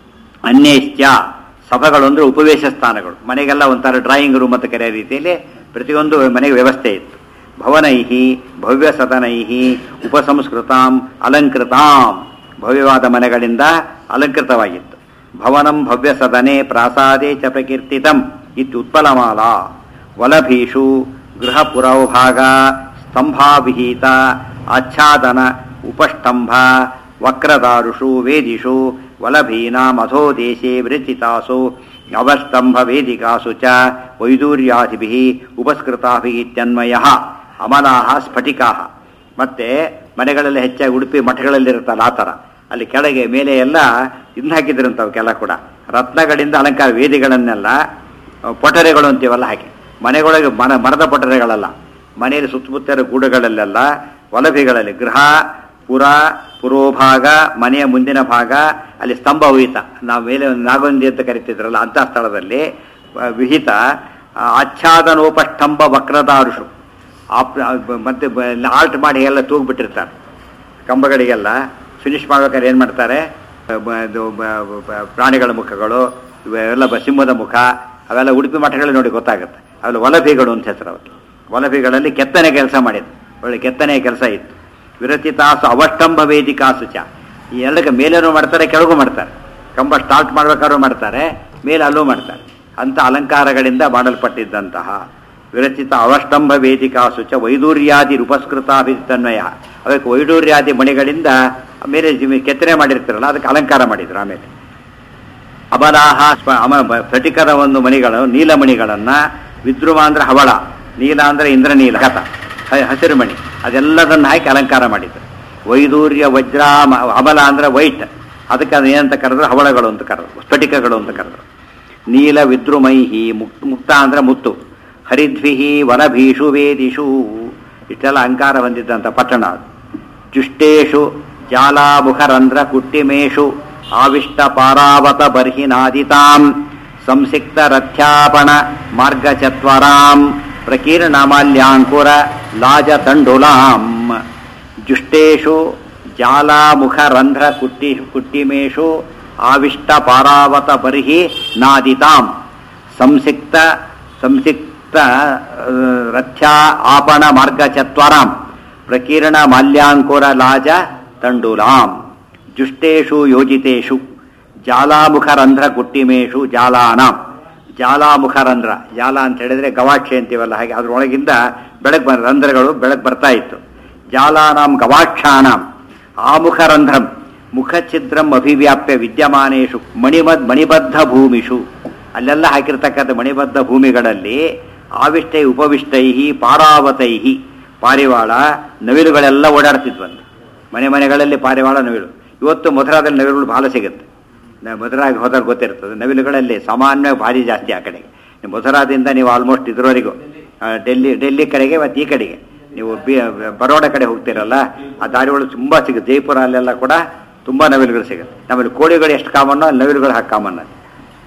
ಅನ್ಯಶ್ಚ ಸಭೆಗಳು ಅಂದ್ರೆ ಉಪವೇಶ ಸ್ಥಾನಗಳು ಮನೆಗೆಲ್ಲ ಒಂಥರ ಡ್ರಾಯಿಂಗ್ ರೂಮ್ ಅಂತ ಕರೆಯೋ ರೀತಿಯಲ್ಲಿ ಪ್ರತಿಯೊಂದು ಮನೆಗೆ ವ್ಯವಸ್ಥೆ ಇತ್ತು ಭವನೈ ಭವ್ಯ ಸದನೈ ಉಪಸಂಸ್ಕೃತಾಂ ಅಲಂಕೃತಾಂ ಭವ್ಯವಾದ ಮನೆಗಳಿಂದ ಅಲಂಕೃತವಾಗಿತ್ತು ಭವನಂ ಭವ್ಯ ಸದನೆ ಪ್ರಾಸಾದೇ ಚ ಪ್ರಕೀರ್ತಿತಂ ಇತ್ಯುತ್ಪಲಮಾಲಾ ವಲಭೀಷು ಗೃಹ ಪುರವಭಾಗ ಸ್ತಂಭಾವಿಹಿತ ಆಚ್ಛಾದನ ಉಪಷ್ಟಂಭ ವಕ್ರದಾರುಷು ವೇದಿಷು ವಲಭೀನಾಂ ಅಧೋದೇಶೆ ವಿರಚಿತಾಸು ಅವಸ್ತಂಭ ವೇದಿಕಾಸು ಚ ವೈದೂರ್ಯಾದಿಭಿಃ ಉಪಸ್ಕೃತಾಭಿः ಇತ್ಯನ್ವಯಃ ಅಮಲಾಹ ಸ್ಫಟಿಕಾಹ ಮತ್ತೆ ಮನೆಗಳಲ್ಲಿ ಹೆಚ್ಚಾಗಿ ಉಡುಪಿ ಮಠಗಳಲ್ಲಿರುತ್ತಲ್ಲ ಆ ಥರ ಅಲ್ಲಿ ಕೆಳಗೆ ಮೇಲೆ ಎಲ್ಲ ಇನ್ನು ಹಾಕಿದ್ರಂತ ಅವಕ್ಕೆಲ್ಲ ಕೂಡ ರತ್ನಗಳಿಂದ ಅಲಂಕಾರ ವೇದಿಗಳನ್ನೆಲ್ಲ ಆ, ಪೊಟರೆಗಳು ಅಂತೀವಲ್ಲ ಹಾಕಿ ಮನೆಗೊಳಗೆ ಮನ ಮರದ ಪೊಟರೆಗಳಲ್ಲ ಮನೆಯಲ್ಲಿ ಸುತ್ತಮುತ್ತ ಇರೋ ಗೂಡುಗಳಲ್ಲೆಲ್ಲ ವಲಭಿಗಳಲ್ಲಿ ಗೃಹ ಪುರ ಪುರೋಭಾಗ ಮನೆಯ ಮುಂದಿನ ಭಾಗ ಅಲ್ಲಿ ಸ್ತಂಭ ವಿಹಿತ ನಾವು ಮೇಲೆ ಒಂದು ನಾಗೊಂದಿ ಅಂತ ಕರಿತಿದ್ರಲ್ಲ ಅಂಥ ಸ್ಥಳದಲ್ಲಿ ಆ, ವಿಹಿತ ಆ, ಆಚ್ಛಾದನೋಪಷ್ಟಂಭ ವಕ್ರದಾರುಷು ಆಪ್ ಮತ್ತೆ ಆಲ್ಟ್ ಮಾಡಿ ಎಲ್ಲ ತೂಗ್ಬಿಟ್ಟಿರ್ತಾರೆ ಕಂಬಗಳಿಗೆಲ್ಲ ಫಿನಿಶ್ ಮಾಡ್ಬೇಕಾದ್ರೆ ಏನು ಮಾಡ್ತಾರೆ ಬ- ಇದು ಬ- ಬ- ಪ್ರಾಣಿಗಳ ಮುಖಗಳು ಇವೆಲ್ಲ ಬ- ಸಿಂಹದ ಮುಖ ಅವೆಲ್ಲ ಉಡುಪಿ ಮಠಗಳಲ್ಲಿ ನೋಡಿ ಗೊತ್ತಾಗುತ್ತೆ ಅವೆಲ್ಲ ವಲಭಿಗಳು ಅಂತ ಹೆಸರು ಅವಕ್ಕೆ ವಲಭಿಗಳಲ್ಲಿ ಕೆತ್ತನೆ ಕೆಲಸ ಮಾಡಿದ್ದು ಒಳ್ಳೆ ಕೆತ್ತನೆಯ ಕೆಲಸ ಇತ್ತು ವಿರಚಿತಾಸು ಅವಷ್ಟಂಭ ವೇದಿಕಾಸು ಚ ಈ ಎರಡಕ್ಕೆ ಮೇಲೇನೂ ಮಾಡ್ತಾರೆ ಕೆಳಗೂ ಮಾಡ್ತಾರೆ ಕಂಬ ಸ್ಟಾರ್ಟ್ ಮಾಡ್ಬೇಕಾದ್ರೂ ಮಾಡ್ತಾರೆ ಮೇಲೆ ಅಲ್ಲೂ ಮಾಡ್ತಾರೆ ಅಂಥ ಅಲಂಕಾರಗಳಿಂದ ಮಾಡಲ್ಪಟ್ಟಿದ್ದಂತಹ ವಿರಚಿತ ಅವಷ್ಟಂಭ ವೇದಿಕಾಸು ಚ ವೈದೂರ್ಯಾದಿ ರೂಪಸ್ಕೃತಾಭಿತನ್ವಯ ಅದಕ್ಕೆ ವೈಡೂರ್ಯಾದಿ ಮಣಿಗಳಿಂದ ಮೇಲೆ ಜಿ- ಕೆತ್ತನೆ ಮಾಡಿರ್ತಾರಲ್ಲ ಅದಕ್ಕೆ ಅಲಂಕಾರ ಮಾಡಿದ್ರು ಆಮೇಲೆ ಅಬಲಾಹ ಸ್ವ- ಅಮ ಬ- ಸ್ಫಟಿಕದ ಒಂದು ಮಣಿಗಳು ನೀಲಮಣಿಗಳನ್ನ ವಿದ್ರುಮ ಅಂದ್ರೆ ಹವಳ ನೀಲ ಅಂದ್ರೆ ಇಂದ್ರನೀಲ ಕಥ ಹ- ಹಸಿರು ಮಣಿ ಅದೆಲ್ಲದನ್ನು ಹಾಕಿ ಅಲಂಕಾರ ಮಾಡಿದ್ರು ವೈದೂರ್ಯ ವಜ್ರ ಮ- ಅಮಲ ಅಂದ್ರೆ ವೈಟ್ ಅದಕ್ಕೆ ಅದು ಏನಂತ ಕರೆದ್ರು ಹವಳಗಳು ಅಂತ ಕರೆದ್ರು ಸ್ಫಟಿಕಗಳು ಅಂತ ಕರೆದ್ರು ನೀಲ ವಿದ್ರುಮೈಹಿ ಮುಕ್ ಮುಕ್ತ ಅಂದ್ರೆ ಮುತ್ತು ಹರಿದ್ವಿಹಿ ವನಭೀಷು ವೇದಿಷು ಇಷ್ಟೆಲ್ಲ ಅಲಂಕಾರ ಹೊಂದಿದ್ದಂಥ ಪಟ್ಟಣ ಅದು ಜುಷ್ಟೇಶು ಜಾಲಾಮುಖರಂಧ್ರ ಕುಟ್ಟಿಮೇಷು ಆವಿಷ್ಟ ಪಾರಾವತ ಬರ್ಹಿನಾದಿತಾಂ ಸಂಸಿಕ್ತ ರಥ್ಯಾಪಣ ಮಾರ್ಗ ಚತ್ವರಾಂ ಪ್ರಕೀರ್ಣಮಾಲ್ಯಾಂಕುರ ಲಾಜ ತಂಡುಲಾಂ ಜುಷ್ಟೇಶು ಜಾಲಾಮುಖರಂಧ್ರ ಕುಟ್ಟಿ ಕುಟ್ಟಿಮೇಷು ಆವಿಷ್ಟ ಪಾರಾವತ ಬರ್ಹಿ ನಾದಿತಾಂ ಸಂಸಿಕ್ತ ಸಂಸಿಕ್ತ ಆ, ರಥ್ಯಾ ಆಪಣ ಮಾರ್ಗ ಚತ್ವರಾಂ ಪ್ರಕೀರ್ಣ ಮಾಲ್ಯಾಂಕುರ ಲಾಜ ತಂಡುಲಾಂ ಜುಷ್ಟೇಷು ಯೋಜಿತೇಷು ಜಾಲಾಮುಖರಂಧ್ರ ಕುಟ್ಟಿಮೇಷು ಜಾಲಾನಾಂ ಜಾಲಾಮುಖರಂಧ್ರ ಜಾಲ ಅಂತ ಹೇಳಿದ್ರೆ ಗವಾಕ್ಷೆ ಅಂತೀವಲ್ಲ ಹಾಗೆ ಅದ್ರೊಳಗಿಂದ ಬೆಳಕು ಬರ ರಂಧ್ರಗಳು ಬೆಳಕು ಬರ್ತಾ ಇತ್ತು ಜಾಲಾನಾಂ ಗವಾಕ್ಷಾನಾಂ ಆಮುಖರಂಧ್ರಂ ಮುಖಛಿದ್ರಂ ಅಭಿವ್ಯಾಪ್ಯ ವಿದ್ಯಮಾನೇಶು ಮಣಿಮದ್ ಮಣಿಬದ್ಧ ಭೂಮಿಷು ಅಲ್ಲೆಲ್ಲ ಹಾಕಿರ್ತಕ್ಕಂಥ ಮಣಿಬದ್ಧ ಭೂಮಿಗಳಲ್ಲಿ ಆವಿಷ್ಟೈ ಉಪವಿಷ್ಟೈ ಪಾರಾವತೈ ಪಾರಿವಾಳ ನವಿಲುಗಳೆಲ್ಲ ಓಡಾಡ್ತಿದ್ವಂತೆ ಮನೆ ಮನೆಗಳಲ್ಲಿ ಪಾರಿವಾಳ ನವಿಲು ಇವತ್ತು ಮಧುರಾದಲ್ಲಿ ನವಿಲುಗಳು ಬಹಳ ಸಿಗುತ್ತೆ ನ- ಮಧುರಾಗೆ ಹೋದಾಗ ಗೊತ್ತಿರ್ತದೆ ನವಿಲುಗಳಲ್ಲಿ ಸಾಮಾನ್ಯ ಭಾರಿ ಜಾಸ್ತಿ ಆ ಕಡೆಗೆ ನೀವು ಮಧುರಾದಿಂದ ನೀವು ಆಲ್ಮೋಸ್ಟ್ ಇದ್ರವರೆಗೂ ಆ, ಡೆಲ್ಲಿ ಡೆಲ್ಲಿ ಕಡೆಗೆ ಮತ್ತು ಈ ಕಡೆಗೆ ನೀವು ಬಿ ಬರೋಡ ಕಡೆ ಹೋಗ್ತೀರಲ್ಲ ಆ ದಾರಿಗಳು ತುಂಬ ಸಿಗುತ್ತೆ ಜೈಪುರ ಅಲ್ಲೆಲ್ಲ ಕೂಡ ತುಂಬ ನವಿಲುಗಳು ಸಿಗುತ್ತೆ ನಮ್ಮಲ್ಲಿ ಕೋಳಿಗಳು ಎಷ್ಟು ಕಾಮನ್ನೋ ಅಲ್ಲಿ ನವಿಲುಗಳು ಹಾಕಿ ಕಾಮನ್ ಅದು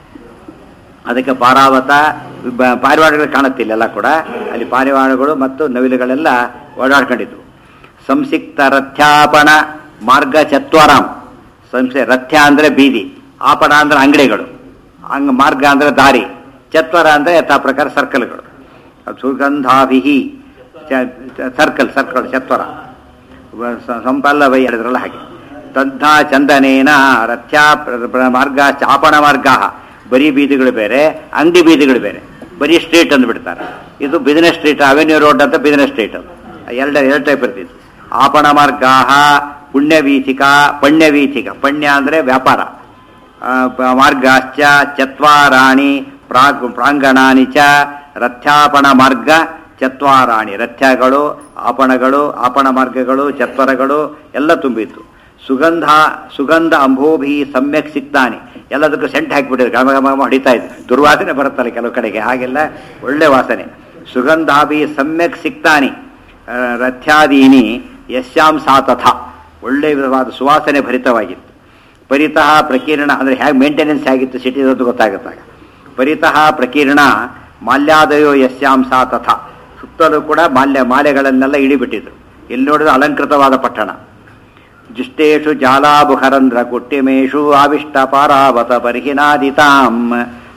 ಅದಕ್ಕೆ ಪಾರಾವತ ಬ- ಪಾರಿವಾಳಗಳು ಕಾಣುತ್ತಿಲ್ಲ ಎಲ್ಲ ಕೂಡ ಅಲ್ಲಿ ಪಾರಿವಾಳಗಳು ಮತ್ತು ನವಿಲುಗಳೆಲ್ಲ ಓಡಾಡ್ಕೊಂಡಿದ್ವು ಸಂಸಿಕ್ತ ರಥ್ಯಾಪಣ ಮಾರ್ಗ ಚತ್ವರಾಂ ಸಂಶಯ ರಥ್ಯ ಅಂದ್ರೆ ಬೀದಿ ಆಪಣ ಅಂದ್ರೆ ಅಂಗಡಿಗಳು ಅಂಗ್ ಮಾರ್ಗ ಅಂದ್ರೆ ದಾರಿ ಚತ್ವರ ಅಂದ್ರೆ ಯಥಾ ಪ್ರಕಾರ ಸರ್ಕಲ್ಗಳು ಸುಗಂಧಾಭಿಹಿ ಸರ್ಕಲ್ ಸರ್ಕಲ್ ಚತ್ವರ ವ- ಸ- ಸಂಪಲ್ಲವೈ ಹೇಳಿದ್ರಲ್ಲ ಹಾಗೆ ತದ್ಧಾ ಚಂದನೇನ ರಥ್ಯಾ ಪ್ರ- ಪ್ರ- ಮಾರ್ಗ ಚಾಪಣ ಮಾರ್ಗ ಬರೀ ಬೀದಿಗಳು ಬೇರೆ ಅಂಗಡಿ ಬೀದಿಗಳು ಬೇರೆ ಬರೀ ಸ್ಟ್ರೀಟ್ ಅಂದ್ಬಿಡ್ತಾರೆ ಇದು ಬಿಸಿನೆಸ್ ಸ್ಟ್ರೀಟ್ ಅವೆನ್ಯೂ ರೋಡ್ ಅಂತ ಬಿಸಿನೆಸ್ ಸ್ಟ್ರೀಟ್ ಅದು ಎರಡು ಎರಡು ಟೈಪ್ ಇರ್ತಿತ್ತು ಆಪಣ ಮಾರ್ಗಾ ಪುಣ್ಯವೀಥಿಕ ಪಣ್ಯವೀಥಿಕ ಪಣ್ಯ ಅಂದರೆ ವ್ಯಾಪಾರ ಆ, ಪ- ಮಾರ್ಗಾಶ್ಚ ಚತ್ವಾರಾಣಿ ಪ್ರಾಗ್ ಪ್ರಾಂಗಣಾನಿ ಚ ರಥ್ಯಾಪಣ ಮಾರ್ಗ ಚತ್ವಾರಾಣಿ ರಥ್ಯಗಳು ಆಪಣಗಳು ಆಪಣ ಮಾರ್ಗಗಳು ಚತ್ವರಗಳು ಎಲ್ಲ ತುಂಬಿತ್ತು ಸುಗಂಧ ಸುಗಂಧ ಅಂಬೋಭಿ ಸಮ್ಯಕ್ ಸಿಕ್ತಾನೆ ಎಲ್ಲದಕ್ಕೂ ಸೆಂಟ್ ಹಾಕಿಬಿಟ್ಟಿದ್ರು ಗಮ ಗಮ ಗಮ ಹೊಡಿತಾ ಇದ್ರು ದುರ್ವಾಸನೆ ಬರುತ್ತಲ್ಲ ಕೆಲವು ಕಡೆಗೆ ಹಾಗೆಲ್ಲ ಒಳ್ಳೆ ವಾಸನೆ ಸುಗಂಧಾಭಿ ಸಮ್ಯಕ್ ಸಿಕ್ತಾನಿ ಆ, ರಥ್ಯಾದೀನಿ ಯಶ್ಯಾಂ ಸಾ ತಥಾ ಒಳ್ಳೆ ವಿಧವಾದ ಸುವಾಸನೆ ಭರಿತವಾಗಿತ್ತು ಪರಿತಃ ಪ್ರಕೀರ್ಣ ಅಂದರೆ ಹೇಗೆ ಮೇಂಟೆನೆನ್ಸ್ ಆಗಿತ್ತು ಸಿಟಿ ಅಂತ ಗೊತ್ತಾಗುತ್ತಾಗ ಪರಿತಃ ಪ್ರಕೀರ್ಣ ಮಾಲ್ಯಾದಯೋ ಯಸ್ಯಾಂ ಸಾ ತಥಾ ಸುತ್ತಲೂ ಕೂಡ ಮಾಲ್ಯ ಮಾಲೆಗಳನ್ನೆಲ್ಲ ಇಡಿಬಿಟ್ಟಿದ್ರು ಎಲ್ಲಿ ನೋಡಿದ್ರು ಅಲಂಕೃತವಾದ ಪಟ್ಟಣ ಜುಷ್ಟೇಶು ಜಾಲಾಬುಹರಂಧ್ರ ಕುಟ್ಟಿಮೇಶು ಆವಿಷ್ಟ ಪಾರಾವತ ಬರ್ಹಿನಾದಿತಾಂ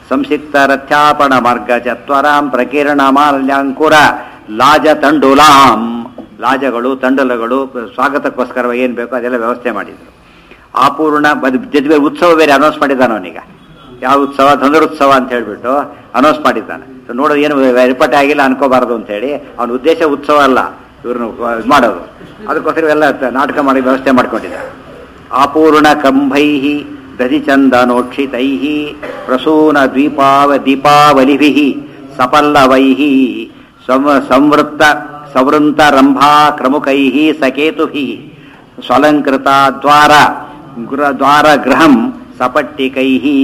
ಸಂಸಿಕ್ತ ರಥ್ಯಾಪಣ ಮಾರ್ಗ ಚತ್ವರಾಂ ಪ್ರಕೀರ್ಣ ಮಾಲ್ಯಾಂಕುರ ಲಾಜ ತಂಡುಲಾಂ ಲಾಜಗಳು ತಂಡುಲಗಳು ಸ್ವಾಗತಕ್ಕೋಸ್ಕರ ಏನು ಬೇಕೋ ಅದೆಲ್ಲ ವ್ಯವಸ್ಥೆ ಮಾಡಿದ್ರು ಆಪೂರ್ಣ ಜೊತೆ ಉತ್ಸವ ಬೇರೆ ಅನೌನ್ಸ್ ಮಾಡಿದ್ದಾನೆ ಅವನೀಗ ಯಾವ ಉತ್ಸವ ಧನುರುತ್ಸವ ಅಂತ ಹೇಳ್ಬಿಟ್ಟು ಅನೌನ್ಸ್ ಮಾಡಿದ್ದಾನೆ ಸೊ ನೋಡೋದು ಏನು ರಿಪೋರ್ಟ್ ಆಗಿಲ್ಲ ಅನ್ಕೋಬಾರದು ಅಂತ ಹೇಳಿ ಅವನ ಉದ್ದೇಶ ಉತ್ಸವ ಅಲ್ಲ ಇವ್ರನ್ನ ಇದು ಮಾಡೋದು ಅದಕ್ಕೋಸ್ಕರ ಇವೆಲ್ಲ ನಾಟಕ ಮಾಡಿ ವ್ಯವಸ್ಥೆ ಮಾಡ್ಕೊಂಡಿದ್ದ ಆಪೂರ್ಣ ಕಂಭೈ ದಧಿಚಂದನೋಕ್ಷಿತೈ ಪ್ರಸೂನ ದ್ವೀಪಾವ ದೀಪಾವಲಿಭಿ ಸಪಲ್ಲವೈ ಸಂ ಸಂವೃತ್ತ ಸಂವೃಂತ ರಂಭಾ ಕ್ರಮುಕೈ ಸಕೇತುಭಿ ಸ್ವಲಂಕೃತ ದ್ವಾರ ಗೃಹ ದ್ವಾರ ಗೃಹಂ ಸಪಟ್ಟಿಕೈ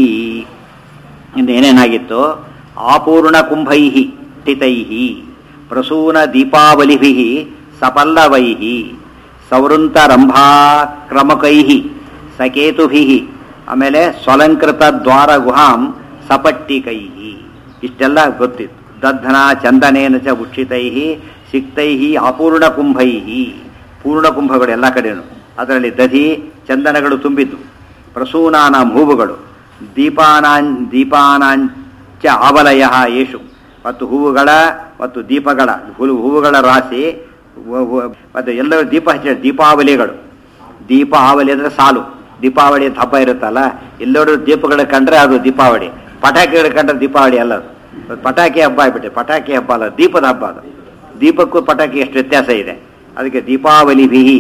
ಇಂದು ಏನೇನಾಗಿತ್ತು ಆಪೂರ್ಣ ಕುಂಭೈ ಟಿತೈ ಪ್ರಸೂನ ದೀಪಾವಲಿಭಿ ಸಪಲ್ಲವೈ ಸವೃಂತ ರಂಭಾ ಕ್ರಮಕೈ ಸಕೇತುಭಿ ಆಮೇಲೆ ಸ್ವಲಂಕೃತ ದ್ವಾರ ಗುಹಾಂ ಸಪಟ್ಟಿಕೈ ಇಷ್ಟೆಲ್ಲ ಗೊತ್ತಿತ್ತು ದಧ್ನ ಚಂದನೇನ ಚ ಉಕ್ಷಿತೈ ಸಿಕ್ತೈ ಅಪೂರ್ಣ ಕುಂಭೈ ಪೂರ್ಣ ಕುಂಭಗಳು ಎಲ್ಲ ಕಡೆನೂ ಅದರಲ್ಲಿ ದಧಿ ಚಂದನಗಳು ತುಂಬಿದ್ದು ಪ್ರಸೂನಾನ ಹೂವುಗಳು ದೀಪಾನಾಂ ದೀಪಾನಾಂಚ ಆವಲಯ ಯೇಷು ಮತ್ತು ಹೂವುಗಳ ಮತ್ತು ದೀಪಗಳ ಹೂ- ಹೂವುಗಳ ರಾಶಿ ವ- ವ- ಮತ್ತು ಎಲ್ಲರೂ ದೀಪ ಹಚ್ಚ ದೀಪಾವಳಿಗಳು ದೀಪ ಆವಲಿ ಅಂದರೆ ಸಾಲು ದೀಪಾವಳಿ ಅಂತ ಹಬ್ಬ ಇರುತ್ತಲ್ಲ ಎಲ್ಲರೂ ದೀಪಗಳು ಕಂಡ್ರೆ ಅದು ದೀಪಾವಳಿ ಪಟಾಕಿಗಳು ಕಂಡ್ರೆ ದೀಪಾವಳಿ ಅಲ್ಲ ಅದು ಪಟಾಕಿ ಹಬ್ಬ ಆಗ್ಬಿಟ್ಟೆ ಪಟಾಕಿ ಹಬ್ಬ ಅಲ್ಲ ದೀಪದ ಹಬ್ಬ ಅದು ದೀಪಕ್ಕೂ ಪಟಾಕಿ ಎಷ್ಟು ವ್ಯತ್ಯಾಸ ಇದೆ ಅದಕ್ಕೆ ದೀಪಾವಳಿ ಬಿಹಿ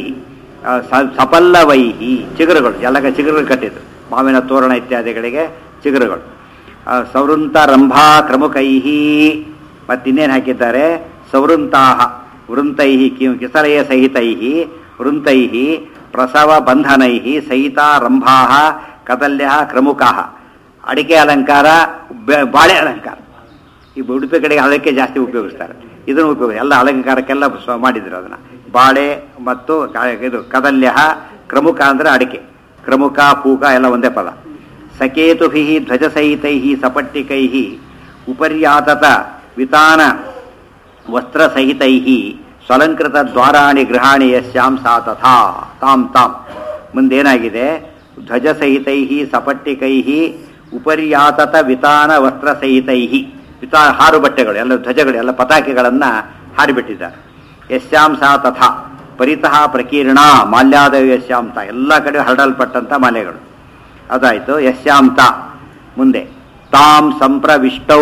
ಸಪಲ್ಲವೈಹಿ ಚಿಗುರುಗಳು ಎಲ್ಲ ಚಿಗುರುಗಳು ಕಟ್ಟಿದ್ದು ಮಾವಿನ ತೋರಣ ಇತ್ಯಾದಿಗಳಿಗೆ ಚಿಗುರುಗಳು ಆ, ಸವೃಂತ ರಂಭಾ ಕ್ರಮುಕೈಹಿ ಮತ್ತಿನ್ನೇನು ಹಾಕಿದ್ದಾರೆ ಸವೃಂತಾಹ ವೃಂತೈಹಿ ಕಿ- ಕಿಸಲಯ ಸಹಿತೈಹಿ ವೃಂತೈಹಿ ಪ್ರಸವ ಬಂಧನೈಹಿ ಸಹಿತ ರಂಭಾಹ ಕದಲ್ಯ ಕ್ರಮುಕಾಹ ಅಡಿಕೆ ಅಲಂಕಾರ ಬೆ- ಬಾಳೆ ಅಲಂಕಾರ ಈ ಉಡುಪಿ ಕಡೆಗೆ ಅದಕ್ಕೆ ಜಾಸ್ತಿ ಉಪಯೋಗಿಸ್ತಾರೆ ಇದನ್ನು ಉಪಯೋಗ ಎಲ್ಲ ಅಲಂಕಾರಕ್ಕೆಲ್ಲ ಸ್ವ- ಮಾಡಿದ್ರು ಅದನ್ನ ಬಾಳೆ ಮತ್ತು ಕ- ಇದು ಕದಲ್ಯ ಕ್ರಮುಕ ಅಂದ್ರೆ ಅಡಿಕೆ ಕ್ರಮುಕ ಪೂಕ ಎಲ್ಲ ಒಂದೇ ಪದ ಸಕೇತುಭಿ ಧ್ವಜಸಹಿತೈ ಸಪಟ್ಟಿಕೈ ಉಪರ್ಯಾತತ ವಿತಾನ ವಸ್ತ್ರಸಹಿತೈ ಸ್ವಲಂಕೃತ ದ್ವಾರಾಣಿ ಗೃಹಾಣಿ ಯಸ್ಯಾಂ ಸಾ ತಥಾ ತಾಂ ತಾಂ ಮುಂದೇನಾಗಿದೆ ಧ್ವಜಸಹಿತೈ ಸಪಟ್ಟಿಕೈ ಉಪರ್ಯಾತತ ವಿತಾನ ವಸ್ತ್ರಸಹಿತೈ ವಿತಾ ಹಾರು ಬಟ್ಟೆಗಳು ಎಲ್ಲ ಧ್ವಜಗಳು ಎಲ್ಲ ಪತಾಕೆಗಳನ್ನು ಹಾರಿಬಿಟ್ಟಿದ್ದಾರೆ ಯಸ್ಯಾಂ ಸಾ ತಥಾ ಪರಿತಃ ಪ್ರಕೀರ್ಣ ಮಾಲ್ಯಾದವ ಯಸ್ಯಾಂತ ಎಲ್ಲ ಕಡೆ ಹರಡಲ್ಪಟ್ಟಂಥ ಮಾಲೆಗಳು ಅದಾಯಿತು ಯಸ್ಯಾಂತ ಮುಂದೆ ತಾಂ ಸಂಪ್ರವಿಷ್ಟೌ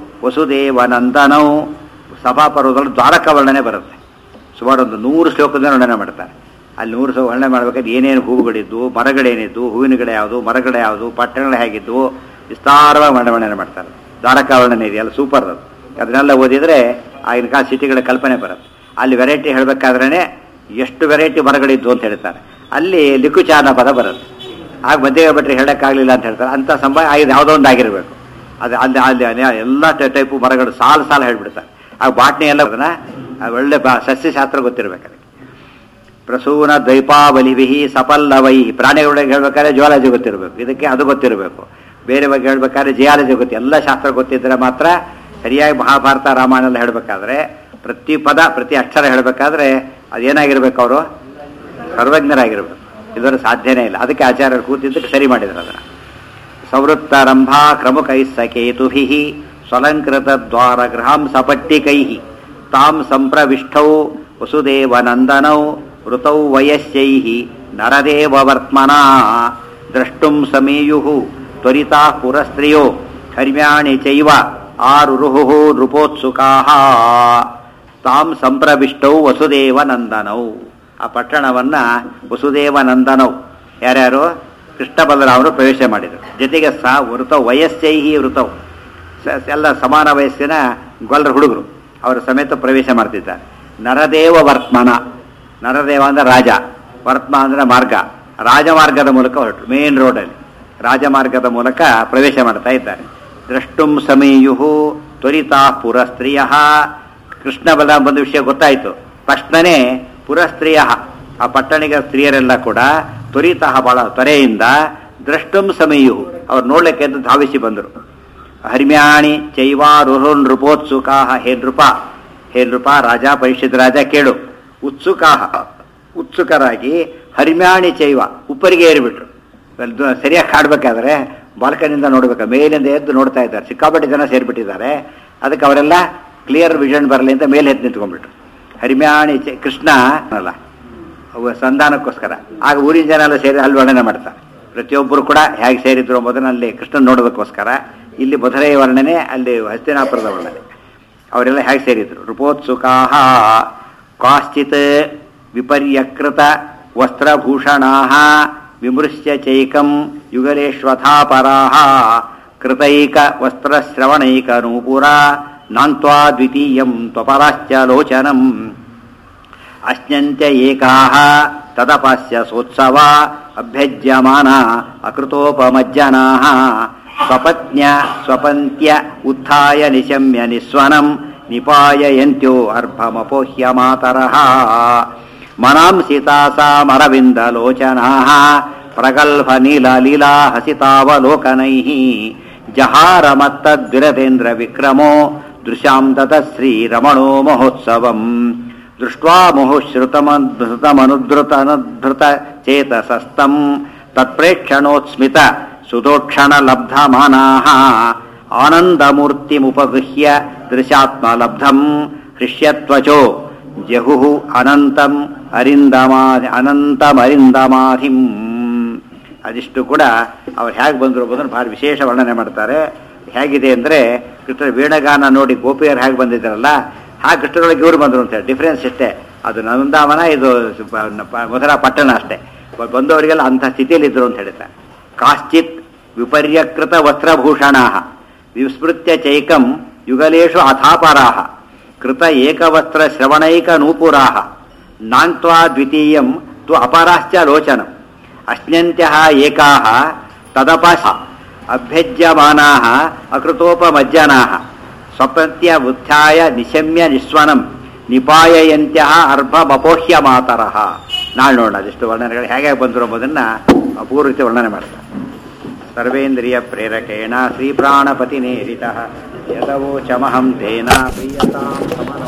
ವಸುದೇವನಂದನೌ ಸಭಾಪರ್ವದಲ್ಲಿ ದ್ವಾರಕ ವರ್ಣನೆ ಬರುತ್ತೆ ಸುಮಾರು ಒಂದು ನೂರು ಶ್ಲೋಕದ ವರ್ಣನೆ ಮಾಡ್ತಾರೆ ಅಲ್ಲಿ ನೂರು ಶ್ಲೋಕ ವರ್ಣನೆ ಮಾಡಬೇಕಾದ್ರೆ ಏನೇನು ಹೂವುಗಳಿದ್ವು ಮರಗಳೇನಿದ್ವು ಹೂವಿನ ಗಿಡ ಯಾವುದು ಮರಗಳು ಯಾವುದು ಪಟ್ಟಣಗಳು ಹೇಗಿದ್ವು ವಿಸ್ತಾರವಾಗಿ ವರ್ಣನೆ ವರ್ಣನೆ ಮಾಡ್ತಾರೆ ದ್ವಾರಕ ವರ್ಣನೆ ಇದೆಯಲ್ಲ ಸೂಪರ್ ಅದು ಅದನ್ನೆಲ್ಲ ಓದಿದರೆ ಆಗಿನ ಕಾಲ ಸಿಟಿಗಳ ಕಲ್ಪನೆ ಬರುತ್ತೆ ಅಲ್ಲಿ ವೆರೈಟಿ ಹೇಳಬೇಕಾದ್ರೇ ಎಷ್ಟು ವೆರೈಟಿ ಮರಗಳಿದ್ವು ಅಂತ ಹೇಳ್ತಾರೆ ಅಲ್ಲಿ ಲಿಕುಚಾನ ಪದ ಬರುತ್ತೆ ಆಗ ಮಧ್ಯೆ ಭಟ್ರಿ ಹೇಳೋಕ್ಕಾಗಲಿಲ್ಲ ಅಂತ ಹೇಳ್ತಾರೆ ಅಂಥ ಸಂಭವ ಆಗಿ ಯಾವುದೋ ಒಂದು ಆಗಿರಬೇಕು ಅದು ಅಲ್ಲಿ ಅಲ್ಲಿ ಅಲ್ಲಿ ಎಲ್ಲ ಟೈಪು ಮರಗಳು ಸಾಲು ಸಾಲು ಹೇಳ್ಬಿಡ್ತಾರೆ ಆ ಬಾಟ್ನಿ ಎಲ್ಲ ಅದನ್ನ ಆ ಒಳ್ಳೆ ಬಾ ಸಸ್ಯಶಾಸ್ತ್ರ ಗೊತ್ತಿರ್ಬೇಕು ಅದಕ್ಕೆ ಪ್ರಸೂನ ದ್ವೈಪಾವಲಿಭಿ ಸಪಲ್ಲವೈ ಪ್ರಾಣಿಗಳಿಗೆ ಹೇಳ್ಬೇಕಾದ್ರೆ ಜ್ವಾಲಜಿ ಗೊತ್ತಿರಬೇಕು ಇದಕ್ಕೆ ಅದು ಗೊತ್ತಿರಬೇಕು ಬೇರೆ ಬಗ್ಗೆ ಹೇಳ್ಬೇಕಾದ್ರೆ ಜಿಯಾಲಜಿ ಗೊತ್ತಿ ಎಲ್ಲ ಶಾಸ್ತ್ರ ಗೊತ್ತಿದ್ರೆ ಮಾತ್ರ ಸರಿಯಾಗಿ ಮಹಾಭಾರತ ರಾಮಾಯಣ ಎಲ್ಲ ಹೇಳಬೇಕಾದ್ರೆ ಪ್ರತಿ ಪದ ಪ್ರತಿ ಅಕ್ಷರ ಹೇಳಬೇಕಾದ್ರೆ ಅದೇನಾಗಿರ್ಬೇಕು ಅವರು ಸರ್ವಜ್ಞರಾಗಿರ್ಬೇಕು ಇದರ ಸಾಧ್ಯನೇ ಇಲ್ಲ ಅದಕ್ಕೆ ಆಚಾರ್ಯರು ಕೂತಿದ್ದಕ್ಕೆ ಸರಿ ಮಾಡಿದ್ರು ಅದನ್ನು ಸಂವೃತ್ತರಂಭಾ ಕ್ರಮುಕೈ ಸಕೇತುಭಿ ಸ್ವಲಂಕೃತ ದ್ವಾರ ಗೃಹಾಂ ಸಪಟ್ಟಿಕೈ ತಾಂ ಸಂಪ್ರವಿಷ್ಟೌ ವಸುದೇವನಂದನೌ ಋತೌ ವಯಸ್ಸೈ ನರದೇವ ವರ್ತ್ಮನಾ ದ್ರಷ್ಟುಂ ಸಮೀಯು ತ್ವರಿತಾ ಪುರಸ್ತ್ರಿಯೋ ಹರ್ಮ್ಯಾಣಿ ಚೈವ ಆರುರುಹು ನೃಪೋತ್ಸುಕಾ ತಾಂ ಸಂಪ್ರವಿಷ್ಟೌ ವಸುದೇವನಂದನೌ ಆ ಪಟ್ಟಣವನ್ನ ವಸುದೇವನಂದನೌ ಯಾರ್ಯಾರು ಕೃಷ್ಣ ಬಲರಾಮರು ಪ್ರವೇಶ ಮಾಡಿದರು ಜೊತೆಗೆ ಸಹ ವೃತವ್ ವಯಸ್ಸೈಹಿ ವೃತವ್ ಸ- ಎಲ್ಲ ಸಮಾನ ವಯಸ್ಸಿನ ಗೊಲ್ಲರ ಹುಡುಗರು ಅವರ ಸಮೇತ ಪ್ರವೇಶ ಮಾಡ್ತಿದ್ದಾರೆ ನರದೇವ ವರ್ತಮಾನ ನರದೇವ ಅಂದ್ರೆ ರಾಜ ವರ್ತ್ಮ ಅಂದ್ರೆ ಮಾರ್ಗ ರಾಜಮಾರ್ಗದ ಮೂಲಕ ಹೊರಟರು ಮೇನ್ ರೋಡಲ್ಲಿ ರಾಜಮಾರ್ಗದ ಮೂಲಕ ಪ್ರವೇಶ ಮಾಡ್ತಾ ಇದ್ದಾರೆ ದ್ರಷ್ಟುಂ ಸಮೀಯು ತ್ವರಿತಾ ಪುರಸ್ತ್ರೀಯ ಕೃಷ್ಣ ಬಲರಾಮ ಬಂದ ವಿಷಯ ಗೊತ್ತಾಯಿತು ತಕ್ಷಣನೇ ಪುರಸ್ತ್ರೀಯ ಆ ಪಟ್ಟಣಿಗ ಸ್ತ್ರೀಯರೆಲ್ಲ ಕೂಡ ತ್ವರಿತಃ ಬಹಳ ತ್ವರೆಯಿಂದ ದ್ರಷ್ಟುಂ ಸಮೀಯು ಅವ್ರು ನೋಡ್ಲಿಕ್ಕೆ ಅಂತ ಧಾವಿಸಿ ಬಂದರು ಹರ್ಮ್ಯಾಣಿ ಚೈವಾರುರು ನೃಪೋತ್ಸುಕಾಹ ಹೇ ನೃಪ ಹೇ ನೃಪ ರಾಜ ಪರಿಷತ್ ರಾಜ ಕೇಳು ಉತ್ಸುಕಾಹ ಉತ್ಸುಕರಾಗಿ ಹರ್ಮ್ಯಾಣಿ ಚೈವ ಉಪ್ಪರಿಗೆ ಏರಿಬಿಟ್ರು ಅಲ್ಲಿ ದು- ಸರಿಯಾಗಿ ಕಾಡ್ಬೇಕಾದ್ರೆ ಬಾಲ್ಕನಿಂದ ನೋಡ್ಬೇಕು ಮೇಲಿಂದ ಎದ್ದು ನೋಡ್ತಾ ಇದ್ದಾರೆ ಸಿಕ್ಕಾಪಟ್ಟೆ ಜನ ಸೇರಿಬಿಟ್ಟಿದ್ದಾರೆ ಅದಕ್ಕೆ ಅವರೆಲ್ಲ ಕ್ಲಿಯರ್ ವಿಷನ್ ಬರಲಿ ಅಂತ ಮೇಲೆ ಎದ್ದು ನಿಂತ್ಕೊಂಡ್ಬಿಟ್ರು ಹರಿಮ್ಯಾಣಿ ಚ- ಕೃಷ್ಣ ಅಲ್ಲ ಅವು ಸಂಧಾನಕ್ಕೋಸ್ಕರ ಆಗ ಊರಿನ ಜನ ಎಲ್ಲ ಸೇರಿ ಅಲ್ಲಿ ವರ್ಣನೆ ಮಾಡ್ತಾರೆ ಪ್ರತಿಯೊಬ್ಬರು ಕೂಡ ಹೇಗೆ ಸೇರಿದ್ರು ಎಂಬುದನ್ನು ಅಲ್ಲಿ ಕೃಷ್ಣನ್ ನೋಡೋದಕ್ಕೋಸ್ಕರ ಇಲ್ಲಿ ಮಧುರೆಯ ವರ್ಣನೆ ಅಲ್ಲಿ ಹಸ್ತಿನಾಪುರದ ವರ್ಣನೆ ಅವರೆಲ್ಲ ಹೇಗೆ ಸೇರಿದ್ರು ರೂಪೋತ್ಸುಕಾ ಕಾಶ್ಚಿತ್ ವಿಪರ್ಯಕೃತ ವಸ್ತ್ರಭೂಷಣಾ ವಿಮೃಶ್ಯ ಚೈಕಂ ಯುಗಲೇಶ್ವಥಾಪರಾ ಕೃತೈಕ ವಸ್ತ್ರಶ್ರವಣೈಕ ನೂಪುರ ನಾಂತ್ವಾ ದ್ವಿತೀಯಂ ತ್ವಪರಾಶ್ಚ ಲೋಚನಂ ಅಶ್ನಂತ್ಯ ಏಕಾಹ ತದಪಸ್ಯ ಸೋತ್ಸವ ಅಭ್ಯಜ್ಯಮಾನ ಅಕೃತೋಪಮಜ್ಜನಾಃ ಸ್ವಪತ್ನ್ಯ ಸ್ವಪಂತ್ಯ ಉತ್ಥಾಯ ನಿಶಮ್ಯ ನಿಸ್ವನಂ ನಿಪಾಯಯಂತ್ಯೋ ಅರ್ಭಮಪೋಹ್ಯ ಮಾತರಃ ಮನಾಂಸಿತಾಸಾಮರವಿಂದಲೋಚನಾಃ ಪ್ರಗಲ್ಭ ನೀಲ ಲೀಲಾ ಹಸಿತಾವಲೋಕನೈಃ ಜಹಾರ ಮತ್ತದ್ವಿರತೇಂದ್ರ ವಿಕ್ರಮೋ ದೃಶ್ಯಾಂ ತತ ಶ್ರೀರಮಣೋ ಮಹೋತ್ಸವಂ ದೃಷ್ಟ್ವಾ ಮುಹುಶ್ರುತಮನುಧೃತನುಧೃತ ಚೇತಸಸ್ತಂ ತತ್ಪ್ರೇಕ್ಷಣೋತ್ಸ್ಮಿತ ಸುದೋಕ್ಷಣ ಲಬ್ಧಮಾನಾಃ ಆನಂದಮೂರ್ತಿಮುಪಗೃಹ್ಯ ದೃಶ್ಯಾತ್ಮಲಬ್ಧಂ ಹೃಷ್ಯತ್ವಚೋ ಜಹುಃ ಅನಂತಂ ಅರಿಂದಮಾ ಅನಂತಮರಿಂದಮಾಧಿಂ ಅದಿಷ್ಟು ಕೂಡ ಅವ್ರು ಹೇಗೆ ಬಂದರು ಅನ್ನೋದನ್ನು ಭಾಳ ವಿಶೇಷ ವರ್ಣನೆ ಮಾಡ್ತಾರೆ ಹೇಗಿದೆ ಅಂದರೆ ಕೃಷ್ಣ ವೀಣಗಾನ ನೋಡಿ ಗೋಪಿಯರು ಹೇಗೆ ಬಂದಿದ್ದಾರಲ್ಲ ಆ ಕೃಷ್ಣರೊಳಗೆ ಇವರು ಬಂದರು ಅಂತೇಳಿ ಡಿಫ್ರೆನ್ಸ್ ಇಷ್ಟೇ ಅದು ನಂದಾವನ ಇದು ಪ- ಪ- ಮಧುರಾ ಪಟ್ಟಣ ಅಷ್ಟೇ ಬಂದವರಿಗೆಲ್ಲ ಅಂಥ ಸ್ಥಿತಿಯಲ್ಲಿ ಇದ್ರು ಅಂತ ಹೇಳ್ತಾರೆ ಕಾಶ್ಚಿತ್ ವಿಪರ್ಯಕೃತ ವಸ್ತ್ರಭೂಷಣ ವಿಸ್ಮೃತ್ಯ ಚೈಕಂ ಯುಗಲೇಶು ಅಥಾಪರಾಹ ಕೃತ ಏಕವಸ್ತ್ರ ಶ್ರವಣೈಕ ನೂಪುರಾಹ ನಾಂತ್ವಾ ದ್ವಿತೀಯಂ ತು ಅಪರಾಶ್ಚ ಲೋಚನಂ ಅಶ್ನ್ಯಂತ್ಯಃ ಏಕಾಹ ತದಪಸ ಅಭ್ಯಜ್ಯಮಾನಾಃ ಅಕೃತೋಪಮಜ್ಜನಾಃ ಸ್ವಪತ್ಯ ಉತ್ಥಾಯ ನಿಶಮ್ಯ ನಿಸ್ವನಂ ನಿಪಾಯಯಂತ್ಯಃ ಅರ್ಭಮಪೋಹ್ಯ ಮಾತರಃ ನಾಳೆ ನೋಡೋಣ ಅದೆಷ್ಟು ವರ್ಣನೆಗಳು ಹೇಗೆ ಬಂದರು ಎಂಬುದನ್ನು ಅಪೂರ್ವತೆ ವರ್ಣನೆ ಮಾಡ್ತಾರೆ ಸರ್ವೇಂದ್ರಿಯ ಪ್ರೇರಕೇಣ ಶ್ರೀಪ್ರಾಣಪತಿನೇರಿತಃ ಯದವೋಚಮಹಂ ತೇನ ಪ್ರಿಯತಾಂ ಸಮಃ